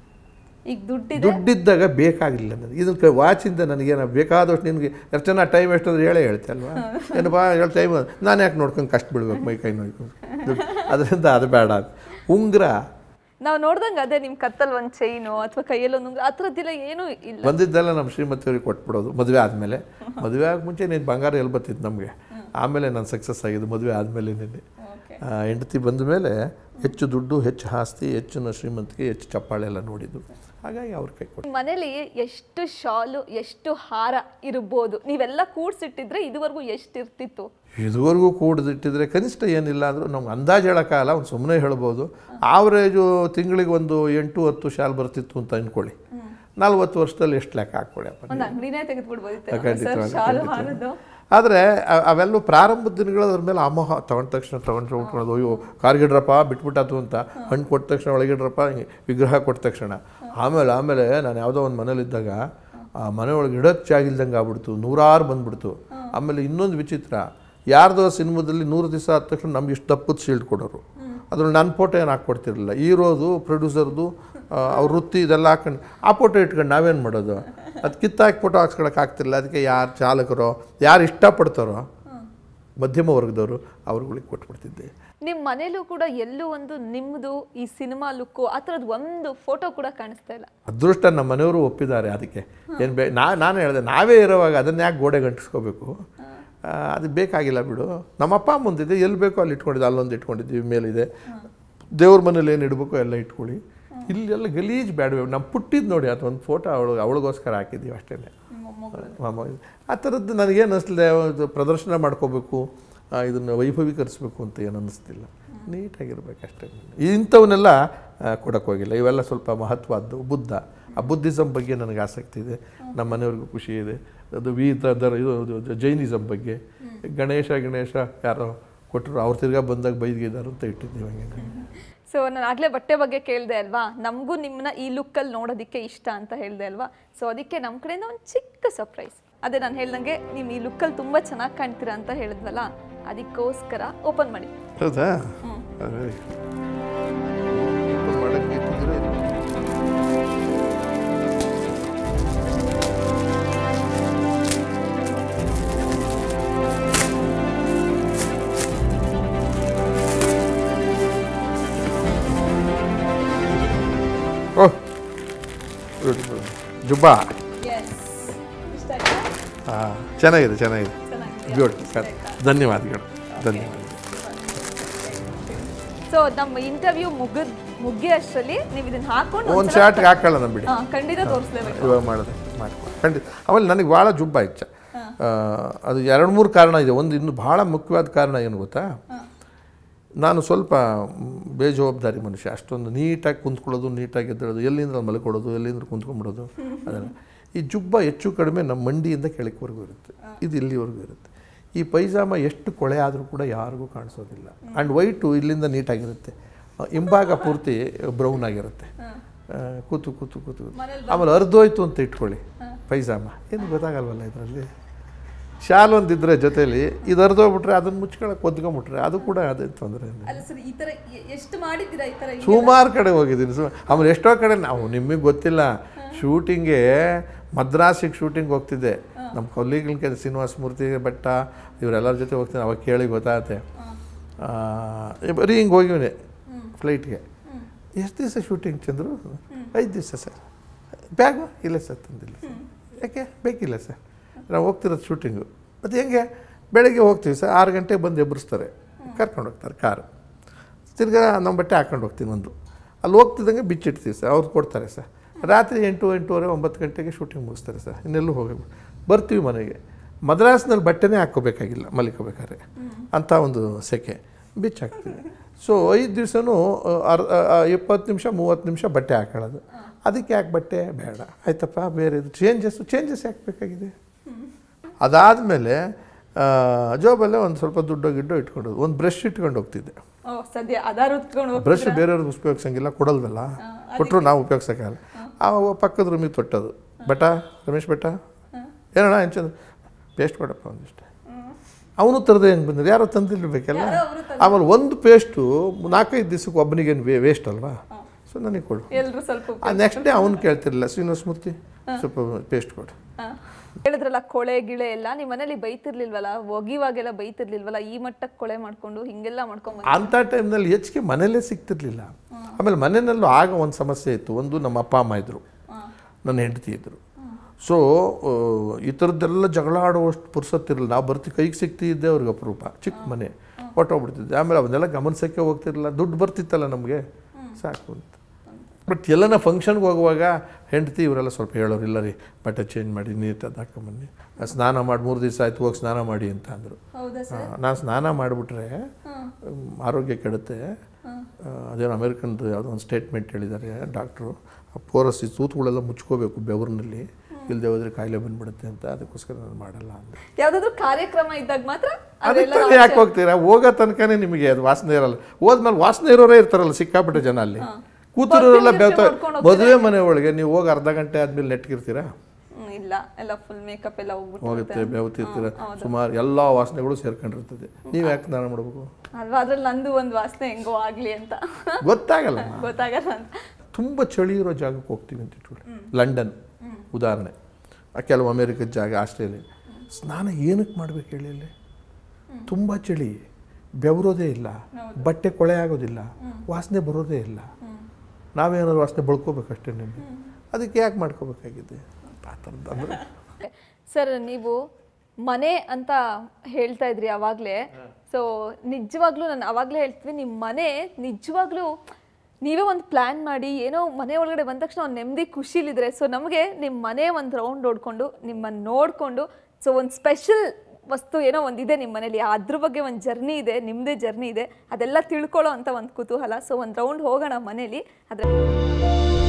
ಈಗ ದುಡ್ಡಿದೆ
ದುಡ್ಡಿದ್ದಾಗ ಬೇಕಾಗಿಲ್ಲ ನನಗೆ ಇದಕ್ಕೆ ವಾಚಿಂದ ನನಗೇನು ಬೇಕಾದಷ್ಟು ನಿನಗೆ ಎಷ್ಟು ಜನ ಟೈಮ್ ಎಷ್ಟು ಅಂದ್ರೆ ಹೇಳೇ ಹೇಳ್ತೆ ಅಲ್ವಾ ಏನಪ್ಪ ಹೇಳಿ ಟೈಮ್ ನಾನು ಯಾಕೆ ನೋಡ್ಕೊಂಡು ಕಷ್ಟ ಬಿಡ್ಬೇಕು ಮೈ ಕೈ ನೋಯ್ಕೊಂಡು ದುಡ್ಡು ಅದರಿಂದ ಅದು ಬೇಡ ಅಂತ ಉಂಗುರ
ನಾವು ನೋಡ್ದಂಗೆ ಅದೇ ನಿಮ್ ಕತ್ತಲ್ ಒಂದ್ ಚೈನು ಅಥವಾ ಕೈಯಲ್ಲಿ ಒಂದು ಆ ಥರದ್ದಿಲ್ಲ ಏನೂ ಇಲ್ಲ
ಬಂದಿದ್ದೆಲ್ಲ ನಮ್ಮ ಶ್ರೀಮತಿಯವ್ರಿಗೆ ಕೊಟ್ಬಿಡೋದು ಮದುವೆ ಆದಮೇಲೆ ಮದುವೆ ಆಗ ಮುಂಚೆ ನೀನು ಬಂಗಾರ ಎಲ್ಲಿ ಬರ್ತಿತ್ತು ನಮಗೆ ಆಮೇಲೆ ನಾನು ಸಕ್ಸಸ್ ಆಗಿದ್ದು ಮದುವೆ ಆದಮೇಲೆ ನಿನ್ನೆ ಹೆಂಡತಿ ಬಂದ ಮೇಲೆ ಹೆಚ್ಚು ದುಡ್ಡು ಹೆಚ್ಚು ಆಸ್ತಿ ಹೆಚ್ಚು ನ- ಶ್ರೀಮಂತಿಗೆ ಹೆಚ್ಚು ಚಪ್ಪಾಳೆ ಎಲ್ಲ ನೋಡಿದ್ದು ಹಾಗಾಗಿ ಅವ್ರ ಕೈ ಕೊಟ್ಟು
ನಿಮ್ ಮನೇಲಿ ಎಷ್ಟು ಶಾಲು ಎಷ್ಟು ಹಾರ ಇರ್ಬೋದು ನೀವೆಲ್ಲ ಕೂಡ್ಸಿಟ್ಟಿದ್ರೆ ಇದುವರೆಗೂ ಎಷ್ಟು ಇರ್ತಿತ್ತು
ಇದುವರೆಗೂ ಕೂಡಿದಿಟ್ಟಿದ್ರೆ ಕನಿಷ್ಠ ಏನಿಲ್ಲ ಅಂದರೂ ನಮ್ಗೆ ಅಂದಾಜು ಹೇಳೋಕ್ಕಾಗಲ್ಲ ಒಂದು ಸುಮ್ಮನೆ ಹೇಳ್ಬೋದು ಆವ್ರೇಜು ತಿಂಗಳಿಗೆ ಒಂದು ಎಂಟು ಹತ್ತು ಶಾಲ್ ಬರ್ತಿತ್ತು ಅಂತ ಅಂದ್ಕೊಳ್ಳಿ ನಲ್ವತ್ತು ವರ್ಷದಲ್ಲಿ ಎಷ್ಟು ಲೆಕ್ಕ ಹಾಕ್ಕೊಳ್ಳಿ ಅಪ್ಪ
ಒಂದ್ ಅಂಗಡಿನೇ ತೆಗೆದ್ಬಿಡ್ಬೋದಿತ್ತು ಸರ್
ಖಂಡಿತವಾಗಿ,
ಶಾಲು
ಖಂಡಿತವಾಗಿ.
ಹಾರದು
ಆದರೆ ಅವೆಲ್ಲ ಪ್ರಾರಂಭದ ದಿನಗಳು ಅದ್ರ ಮೇಲೆ ಅಮೋಹ ತಗೊಂಡ ತಕ್ಷಣ ತಗೊಂಡು ಉಟ್ಕೊಳ್ಳೋದು ಅಯ್ಯೋ ಕಾರ್ಗಿಡ್ರಪ್ಪ ಬಿಟ್ಬಿಟ್ಟಾತು ಅಂತ ಹಣ್ಣು ಕೊಟ್ಟ ತಕ್ಷಣ ಒಳಗಿಡ್ರಪ್ಪ ಹಿಂಗೆ ವಿಗ್ರಹ ಕೊಟ್ಟ ತಕ್ಷಣ ಆಮೇಲೆ ಆಮೇಲೆ ನಾನು ಯಾವುದೋ ಒಂದು ಮನೇಲಿದ್ದಾಗ ಆ ಮನೆ ಒಳಗೆ ಇಡೋಕ್ಕೆ ಜಾಗಿಲ್ದಂಗೆ ಆಗ್ಬಿಡ್ತು ನೂರಾರು ಬಂದ್ಬಿಡ್ತು ಆಮೇಲೆ ಇನ್ನೊಂದು ವಿಚಿತ್ರ ಯಾರ್ದೋ ಸಿನಿಮಾದಲ್ಲಿ ನೂರು ದಿವಸ ಆದ ತಕ್ಷಣ ನಮ್ಗೆ ಇಷ್ಟು ತಪ್ಪದ ಶೀಲ್ಡ್ ಕೊಡೋರು ಅದ್ರಲ್ಲಿ ನನ್ನ ಫೋಟೋ ಏನು ಹಾಕ್ಕೊಡ್ತಿರಲಿಲ್ಲ ಹೀರೋದು ಪ್ರೊಡ್ಯೂಸರ್ದು ಅವ್ರ ವೃತ್ತಿ ಇದೆಲ್ಲ ಹಾಕೊಂಡು ಆ ಫೋಟೋ ಇಟ್ಕೊಂಡು ನಾವೇನು ಮಾಡೋದು ಅದು ಕಿತ್ತಾಕಿ ಫೋಟೋ ಹಾಕ್ಸ್ಕೊಳಕ್ಕೆ ಆಗ್ತಿಲ್ಲ ಅದಕ್ಕೆ ಯಾರು ಚಾಲಕರೋ ಯಾರು ಇಷ್ಟಪಡ್ತಾರೋ ಮಧ್ಯಮ ವರ್ಗದವರು ಅವ್ರುಗಳಿಗೆ ಕೊಟ್ಬಿಡ್ತಿದ್ದೆ
ನಿಮ್ ಮನೇಲೂ ಕೂಡ ಎಲ್ಲೂ ಒಂದು ನಿಮ್ದು ಈ ಸಿನಿಮಾ ಲುಕ್ಕು ಆ ಥರದ್ದು ಒಂದು ಫೋಟೋ ಕೂಡ ಕಾಣಿಸ್ತಾ ಇಲ್ಲ
ಅದೃಷ್ಟ ನಮ್ಮ ಮನೆಯವರು ಒಪ್ಪಿದ್ದಾರೆ ಅದಕ್ಕೆ ಏನು ಬೇ ನಾ ನಾನು ಹೇಳಿದೆ ನಾವೇ ಇರೋವಾಗ ಅದನ್ನ ಯಾಕೆ ಗೋಡೆ ಗಂಟಿಸ್ಕೋಬೇಕು ಆ, ಅದು ಬೇಕಾಗಿಲ್ಲ ಬಿಡು ನಮ್ಮ ಅಪ್ಪ ಮುಂದಿದೆ ಎಲ್ಲಿ ಬೇಕೋ ಅಲ್ಲಿ ಇಟ್ಕೊಂಡಿದ್ದೆ ಅಲ್ಲೊಂದು ಇಟ್ಕೊಂಡಿದ್ದೀವಿ ಮೇಲಿದೆ ದೇವ್ರ ಮನೇಲಿ ಏನು ಇಡಬೇಕು ಎಲ್ಲ ಇಟ್ಕೊಳ್ಳಿ ಇಲ್ಲೆಲ್ಲ ಗಲೀಜ್ ಬೇಡವೆ ನಮ್ಮ ಪುಟ್ಟಿದ್ದು ನೋಡಿ ಅದು ಒಂದು ಫೋಟೋ ಅವಳು ಅವಳಿಗೋಸ್ಕರ ಹಾಕಿದ್ದೀವಿ ಅಷ್ಟೇ ಮಾಮ ಆ ಥರದ್ದು ನನಗೇನು ಅನ್ನಿಸ್ಲಿಲ್ಲ ಅದು ಪ್ರದರ್ಶನ ಮಾಡ್ಕೋಬೇಕು ಇದನ್ನು ವೈಭವೀಕರಿಸ್ಬೇಕು ಅಂತ ಏನು ಅನ್ನಿಸ್ತಿಲ್ಲ ನೀಟಾಗಿರ್ಬೇಕು ಅಷ್ಟೇ ಇಂಥವನ್ನೆಲ್ಲ ಕೊಡೋಕ್ಕೆ ಹೋಗಿಲ್ಲ ಇವೆಲ್ಲ ಸ್ವಲ್ಪ ಮಹತ್ವದ್ದು ಬುದ್ಧ ಆ ಬುದ್ಧಿಸಮ್ ಬಗ್ಗೆ ನನಗೆ ಆಸಕ್ತಿ ಇದೆ ನಮ್ಮ ಮನೆಯವ್ರಿಗೂ ಖುಷಿ ಇದೆ ಅದು ವಿ ತ- ದರ ಇದು ಇದು ಜೈನಿಸಮ್ ಬಗ್ಗೆ ಗಣೇಶ ಗಣೇಶ ಯಾರೋ ಕೊಟ್ಟರು ಅವ್ರು ತಿರ್ಗಾ ಬಂದಾಗ ಬೈದಿದ್ದಾರೆ ಅಂತ ಇಟ್ಟಿದ್ದೀವಿ ಹಂಗೆ
ಸೊ ನಾನು ಆಗಲೇ ಬಟ್ಟೆ ಬಗ್ಗೆ ಕೇಳಿದೆ ಅಲ್ವಾ ನಮಗೂ ನಿಮ್ಮನ್ನ ಈ ಲುಕ್ಕಲ್ಲಿ ನೋಡೋದಕ್ಕೆ ಇಷ್ಟ ಅಂತ ಹೇಳಿದೆ ಅಲ್ವಾ ಸೊ ಅದಕ್ಕೆ ನಮ್ಮ ಕಡೆಯಿಂದ ಒಂದು ಚಿಕ್ಕ ಸರ್ಪ್ರೈಸ್ ಅದೇ ನಾನು ಹೇಳ್ದಂಗೆ ನೀವು ಈ ಲುಕ್ಕಲ್ಲಿ ತುಂಬ ಚೆನ್ನಾಗಿ ಕಾಣ್ತೀರಾ ಅಂತ ಹೇಳಿದ್ವಲ್ಲ ಅದಕ್ಕೋಸ್ಕರ ಓಪನ್ ಮಾಡಿ
ಹೌದಾ ವೆರಿ ಮಾಡಕ್ಕೆ ಇಟ್ಟಿದ್ದೀರಾ ಇದು? ಓಹ್ ಬ್ಯೂಟಿಫುಲ್ ಜುಬ್ಬಾ ಹಾಂ ಚೆನ್ನಾಗಿದೆ ಚೆನ್ನಾಗಿದೆ ಬ್ಯೂಟಿಫುಲ್ ಸರ್ ಧನ್ಯವಾದಗಳು ಧನ್ಯವಾದ
ಸೊ ನಮ್ಮ ಇಂಟರ್ವ್ಯೂ ಮುಗಿದ್ ಮುಗಿ ಅಷ್ಟರಲ್ಲಿ ನೀವು ಇದನ್ನ ಹಾಕೊಂಡು
ಒಂದು
ಒಂದ್ಸಲ-
ಶಾರ್ಟ್ಗೆ ಹಾಕೊಳ್ಳೋಣ ಬಿಡಿ
ಹಾ, ಖಂಡಿತ ತೋರಿಸ್ಲೇಬೇಕು
ಇವಾಗ ಮಾಡಿದೆ ಮಾಡ್ಕೊ ಖಂಡಿತ ಆಮೇಲೆ ನನಗೆ ಭಾಳ ಜುಬ್ಬ ಇಚ್ಛೆ ಆ, ಅದು ಎರಡು ಮೂರು ಕಾರಣ ಇದೆ ಒಂದು ಇನ್ನು ಭಾಳ ಮುಖ್ಯವಾದ ಕಾರಣ ಏನು ಗೊತ್ತಾ ನಾನು ಸ್ವಲ್ಪ ಮ್, ಬೇಜವಾಬ್ದಾರಿ ಮನುಷ್ಯ ಅಷ್ಟೊಂದು ನೀಟಾಗಿ ಕುಂತ್ಕೊಳ್ಳೋದು ನೀಟಾಗಿ ಎದ್ದೇಳೋದು ಎಲ್ಲಿಂದ ಮಲ್ಕೊಳ್ಳೋದು ಎಲ್ಲಿಂದ ಕುಂತ್ಕೊಂಡ್ಬಿಡೋದು ಅದೆಲ್ಲ ಈ ಜುಬ್ಬ ಹೆಚ್ಚು ಕಡಿಮೆ ನಮ್ಮ ಮಂಡಿಯಿಂದ ಕೆಳಕ್ವರೆಗೂ ಇರುತ್ತೆ ಇದು ಇಲ್ಲಿವರೆಗೂ ಇರುತ್ತೆ ಈ ಪೈಜಾಮ ಎಷ್ಟು ಕೊಳೆ ಆದರೂ ಕೂಡ ಯಾರಿಗೂ ಕಾಣಿಸೋದಿಲ್ಲ ಆ್ಯಂಡ್ ವೈಟು ಇಲ್ಲಿಂದ ನೀಟಾಗಿರುತ್ತೆ ಆ, ಹಿಂಭಾಗ ಪೂರ್ತಿ ಬ್ರೌನ್ ಆಗಿರುತ್ತೆ ಆ, ಕೂತು ಕೂತು ಕೂತು ಆಮೇಲೆ ಅರ್ಧೋಯ್ತು ಅಂತ ಇಟ್ಕೊಳ್ಳಿ ಪೈಜಾಮ ಏನು ಗೊತ್ತಾಗಲ್ವಲ್ಲ ಇದರಲ್ಲಿ ಶಾಲ್ ಒಂದಿದ್ರೆ ಜೊತೇಲಿ ಇದು ಅರ್ಧೋಗ್ಬಿಟ್ರೆ ಅದನ್ನು ಮುಚ್ಕೊಳಕ್ಕೆ ಒದ್ಕೊಂಬಿಟ್ರೆ ಅದು ಕೂಡ ಅದೇ ತೊಂದರೆ
ಅಲ್ಲ ಸರ್ ಈ ತರ ಎ- ಎಷ್ಟು ಮಾಡಿದ್ದೀರಾ ಈ ತರ
ಸುಮಾರು ಕಡೆ ಹೋಗಿದ್ದೀನಿ ಸು ಆಮೇಲೆ ಎಷ್ಟೋ ಕಡೆ ನಾವು ನಿಮಗೆ ಗೊತ್ತಿಲ್ಲ ಶೂಟಿಂಗೆ ಮದ್ರಾಸಿಗೆ ಶೂಟಿಂಗ್ ಹೋಗ್ತಿದ್ದೆ ನಮ್ಮ ಕೊಲ್ಲಿಗಳ ಕೆ ಶ್ರೀನಿವಾಸ ಮೂರ್ತಿ ಭಟ್ಟ ಇವರೆಲ್ಲರ ಜೊತೆ ಹೋಗ್ತೀನಿ ಅವಾಗ ಕೇಳಿ ಗೊತ್ತಾಗುತ್ತೆ ಆ, ಬರೀ ಹಿಂಗೆ ಹೋಗಿವನೆ ಫ್ಲೈಟ್ಗೆ ಎಷ್ಟು ದಿವಸ ಶೂಟಿಂಗ್ ಚಂದ್ರು ಐದು ದಿವಸ ಸರ್ ಬ್ಯಾಗು ಇಲ್ಲ ಸರ್ ತಂದಿಲ್ಲ ಸರ್ ಯಾಕೆ ಬೇಕಿಲ್ಲ ಸರ್ ನಾವು ಹೋಗ್ತಿರೋದು ಶೂಟಿಂಗು ಮತ್ತು ಹೆಂಗೆ ಬೆಳಗ್ಗೆ ಹೋಗ್ತೀವಿ ಸರ್ ಆರು ಗಂಟೆಗೆ ಬಂದು ಎಬ್ಬರಿಸ್ತಾರೆ ಕರ್ಕೊಂಡು ಹೋಗ್ತಾರೆ ಕಾರು ತಿರ್ಗಾ ನಮ್ಮ ಬಟ್ಟೆ ಹಾಕೊಂಡು ಹೋಗ್ತೀನಿ ಒಂದು ಅಲ್ಲಿ ಹೋಗ್ತಿದ್ದಂಗೆ ಬಿಚ್ಚಿಡ್ತೀವಿ ಸರ್ ಅವ್ರು ಕೊಡ್ತಾರೆ ಸರ್ ರಾತ್ರಿ ಎಂಟು ಎಂಟೂವರೆ ಒಂಬತ್ತು ಗಂಟೆಗೆ ಶೂಟಿಂಗ್ ಮುಗಿಸ್ತಾರೆ ಸರ್ ಇನ್ನೆಲ್ಲೂ ಹೋಗಿ ಬರ್ತೀವಿ ಮನೆಗೆ ಮದ್ರಾಸ್ನಲ್ಲಿ ಬಟ್ಟೆನೇ ಹಾಕ್ಕೋಬೇಕಾಗಿಲ್ಲ ಮಲಿಕೋಬೇಕಾದ್ರೆ ಅಂಥ ಒಂದು ಸೆಕೆ ಬಿಚ್ಚಿ ಹಾಕ್ತೀವಿ ಸೊ ಐದು ದಿವಸನೂ ಅರ್ ಇಪ್ಪತ್ತು ನಿಮಿಷ ಮೂವತ್ತು ನಿಮಿಷ ಬಟ್ಟೆ ಹಾಕೊಳ್ಳೋದು ಅದಕ್ಕೆ ಯಾಕೆ ಬಟ್ಟೆ ಬೇಡ ಆಯ್ತಪ್ಪ ಬೇರೆ ಚೇಂಜಸ್ ಚೇಂಜಸ್ ಯಾಕೆ ಬೇಕಾಗಿದೆ ಅದಾದಮೇಲೆ ಜೋಬಲ್ಲೇ ಒಂದು ಸ್ವಲ್ಪ ದುಡ್ಡು ಗಿಡ್ಡು ಇಟ್ಕೊಂಡೋದು ಒಂದು ಬ್ರಷ್ ಇಟ್ಕೊಂಡು ಹೋಗ್ತಿದ್ದೆ
ಓ ಸದ್ಯ ಅದಾರು ಉತ್ಕೊಂಡು
ಬ್ರಷ್ ಬೇರೆಯವ್ರಿಗೆ ಉಪಯೋಗಿಸಂಗಿಲ್ಲ ಕೊಡಲ್ವಲ್ಲ ಕೊಟ್ಟರು ನಾವು ಉಪಯೋಗಿಸೋಕ್ಕಲ್ಲ ಆವಾಗ ಪಕ್ಕದ ರೂಮಿಗೆ ತೊಟ್ಟದು ಬೆಟ ರಮೇಶ್ ಬೆಟ ಏನಣ್ಣ ಹೆಂಚಂದ ಪೇಸ್ಟ್ ಕೊಡಪ್ಪ ಒಂದಿಷ್ಟು ಅವನು ತರದೆ ಹೆಂಗೆ ಬಂದಿದೆ ಯಾರೋ ತಂದಿರ್ಬೇಕಲ್ಲ ಆಮೇಲೆ ಒಂದು ಪೇಸ್ಟು ನಾಲ್ಕೈದು ದಿವಸಕ್ಕೆ ಒಬ್ಬನಿಗೇನು ವೇಸ್ಟ್ ಅಲ್ವಾ ಸೊ ನನಗೆ ಕೊಡು
ಎಲ್ರು ಸ್ವಲ್ಪ
ಆ ನೆಕ್ಸ್ಟ್ ಡೇ ಅವನು ಕೇಳ್ತಿರಲಿಲ್ಲ ಶ್ರೀನಿವಾಸ ಮೂರ್ತಿ ಸ್ವಲ್ಪ ಪೇಸ್ಟ್ ಕೊಡು
ಹಾ. ಹೇಳಿದ್ರಲ್ಲ ಕೊಳೆ ಗಿಳೆ ಎಲ್ಲ ನಿಮ್ಮ ಮನೇಲಿ ಬೈತಿರ್ಲಿಲ್ವಲ್ಲ ಒಗಿವಾಗೆಲ್ಲ ಬೈತಿರ್ಲಿಲ್ವಲ್ಲ ಈ ಮಟ್ಟಕ್ಕೆ ಕೊಳೆ ಮಾಡ್ಕೊಂಡು ಹಿಂಗೆಲ್ಲ ಮಾಡ್ಕೊಂಡ್
ಅಂಥ ಟೈಮ್ನಲ್ಲಿ ಹೆಚ್ಚಿಗೆ ಮನೇಲೇ ಸಿಗ್ತಿರ್ಲಿಲ್ಲ ಆಮೇಲೆ ಮನೆಯಲ್ಲೂ ಆಗ ಒಂದು ಸಮಸ್ಯೆ ಇತ್ತು ಒಂದು ನಮ್ಮ ಅಪ್ಪ ಅಮ್ಮ ಇದ್ದರು ನನ್ನ ಹೆಂಡತಿ ಇದ್ದರು ಸೊ ಈ ಥರದ್ದೆಲ್ಲ ಜಗಳ ಆಡುವಷ್ಟು ಪುರ್ಸೊತ್ತಿರಲಿಲ್ಲ ನಾವು ಬರ್ತಿ ಕೈಗೆ ಸಿಗ್ತಿದ್ದೆ ಅವ್ರಿಗೆ ಅಪರೂಪ ಚಿಕ್ಕ ಮನೆ ಹೊಟ್ಟೋಗ್ಬಿಡ್ತಿದ್ದೆ ಆಮೇಲೆ ಅವನ್ನೆಲ್ಲ ಗಮನಿಸೋಕ್ಕೆ ಹೋಗ್ತಿರಲಿಲ್ಲ ದುಡ್ಡು ಬರ್ತಿತ್ತಲ್ಲ ನಮಗೆ ಸಾಕು ಅಂತ ಬಟ್ ಎಲ್ಲನ ಫಂಕ್ಷನ್ಗೆ ಹೋಗುವಾಗ ಹೆಂಡತಿ ಇವರೆಲ್ಲ ಸ್ವಲ್ಪ ಹೇಳೋರು ಇಲ್ಲ ರೀ ಬಟ್ಟೆ ಚೇಂಜ್ ಮಾಡಿ ನೀಟಾಗಿ ಹಾಕೊಂಬನ್ನಿ ಸ್ನಾನ ಮಾಡಿ ಮೂರು ದಿವಸ ಆಯ್ತು ಹೋಗಿ ಸ್ನಾನ ಮಾಡಿ ಅಂತ ಅಂದರು
ಹೌದಾ
ನಾನು ಸ್ನಾನ ಮಾಡಿಬಿಟ್ರೆ ಆರೋಗ್ಯ ಕೆಡುತ್ತೆ ಆ, ಅದೇನೋ ಅಮೇರಿಕನ್ದು ಯಾವುದೋ ಒಂದು ಸ್ಟೇಟ್ಮೆಂಟ್ ಹೇಳಿದ್ದಾರೆ ಡಾಕ್ಟ್ರು ಆ ಪೋರಸ್ ಈ ತೂತುಗಳೆಲ್ಲ ಮುಚ್ಕೋಬೇಕು ಬೆವರಿನಲ್ಲಿ ಇಲ್ಲದೆ ಹೋದರೆ ಕಾಯಿಲೆ ಬಂದ್ಬಿಡುತ್ತೆ ಅಂತ ಅದಕ್ಕೋಸ್ಕರ ನಾನು ಮಾಡಲ್ಲ ಅಂದೆ
ಯಾವ್ದಾದ್ರು ಕಾರ್ಯಕ್ರಮ ಇದ್ದಾಗ ಮಾತ್ರ ಅದೆಲ್ಲ
ಅದಕ್ಕೆ ಯಾಕೆ ಹೋಗ್ತೀರಾ ಹೋಗೋ ತನಕನೇ ನಿಮಗೆ ಅದು ವಾಸನೆ ಇರಲ್ಲ ಹೋದ್ಮೇಲೆ ವಾಸನೆ ಇರೋರೇ ಇರ್ತಾರಲ್ಲ ಸಿಕ್ಕಾಪಟ್ಟೆ ಜನ ಅಲ್ಲಿ ಕೂತಿರೋರೆಲ್ಲ ಬೆವ್ತ ಮದುವೆ ಮನೆ ಒಳಗೆ ನೀವು ಹೋಗಿ ಅರ್ಧ ಗಂಟೆ ಆದ್ಮೇಲೆ ನೆಟ್ಗಿರ್ತೀರಾ
ಹ್ಮ್, ಇಲ್ಲ ಎಲ್ಲ ಫುಲ್ ಮೇಕಪ್ ಎಲ್ಲ ಹೋಗ್ಬಿಟ್ಟು
ಹೋಗುತ್ತೆ ಬೆವತಿರ್ತೀರ ಸುಮಾರು ಎಲ್ಲ ವಾಸನೆಗಳು ಸೇರ್ಕೊಂಡಿರ್ತದೆ ನೀವು ಯಾಕೆ ಸ್ನಾನ ಮಾಡಬೇಕು
ಅಲ್ವಾ ಅದ್ರಲ್ಲಿ ನಂದು ಒಂದು ವಾಸನೆ ಹೆಂಗೋ ಆಗ್ಲಿ ಅಂತ
ಗೊತ್ತಾಗಲ್ಲ
ಗೊತ್ತಾಗಲ್ಲ ಅಂತ
ತುಂಬ ಚಳಿ ಇರೋ ಜಾಗಕ್ಕೆ ಹೋಗ್ತೀವಿ ಅಂತ ಇಟ್ಕೊಳ್ಳಿ ಲಂಡನ್ ಉದಾಹರಣೆ ಆ ಕೆಲವು ಅಮೇರಿಕದ ಜಾಗ ಆಸ್ಟ್ರೇಲಿಯಾ ಸ್ನಾನ ಏನಕ್ಕೆ ಮಾಡ್ಬೇಕು ಹೇಳಿ ಅಲ್ಲಿ ತುಂಬ ಚಳಿ ಬೆವರೋದೇ ಇಲ್ಲ ಬಟ್ಟೆ ಕೊಳೆ ಆಗೋದಿಲ್ಲ ವಾಸನೆ ಬರೋದೇ ಇಲ್ಲ ನಾವೇನಾದ್ರು ವಾಸನೆ ಬಳ್ಕೋಬೇಕಷ್ಟೇ ನಿಮಗೆ ಅದಕ್ಕೆ ಯಾಕೆ ಮಾಡ್ಕೋಬೇಕಾಗಿದೆ ಆ ಥರದ್ದು ಅಂದರೆ
ಸರ್ ನೀವು ಮನೆ ಅಂತ ಹೇಳ್ತಾ ಇದ್ರಿ ಅವಾಗಲೇ ಸೊ ನಿಜವಾಗ್ಲೂ ನಾನು ಅವಾಗಲೇ ಹೇಳ್ತೀವಿ ನಿಮ್ಮ ಮನೆ ನಿಜವಾಗ್ಲೂ ನೀವೇ ಒಂದು ಪ್ಲ್ಯಾನ್ ಮಾಡಿ ಏನೋ ಮನೆ ಒಳಗಡೆ ಬಂದ ತಕ್ಷಣ ಒಂದು ನೆಮ್ಮದಿ ಖುಷಿಲಿದ್ರೆ ಸೊ ನಮಗೆ ನಿಮ್ಮ ಮನೆ ಒಂದು ರೌಂಡ್ ಹೊಡ್ಕೊಂಡು ನಿಮ್ಮನ್ನು ನೋಡಿಕೊಂಡು ಸೊ ಒಂದು ಸ್ಪೆಷಲ್ ವಸ್ತು ಏನೋ ಒಂದಿದೆ ನಿಮ್ಮ ಮನೇಲಿ ಅದ್ರ ಬಗ್ಗೆ ಒಂದು ಜರ್ನಿ ಇದೆ ನಿಮ್ಮದೇ ಜರ್ನಿ ಇದೆ ಅದೆಲ್ಲ ತಿಳ್ಕೊಳ್ಳೋ ಅಂತ ಒಂದು ಕುತೂಹಲ ಸೊ ಒಂದು ರೌಂಡ್ ಹೋಗೋಣ ಮನೇಲಿ ಅದ್ರ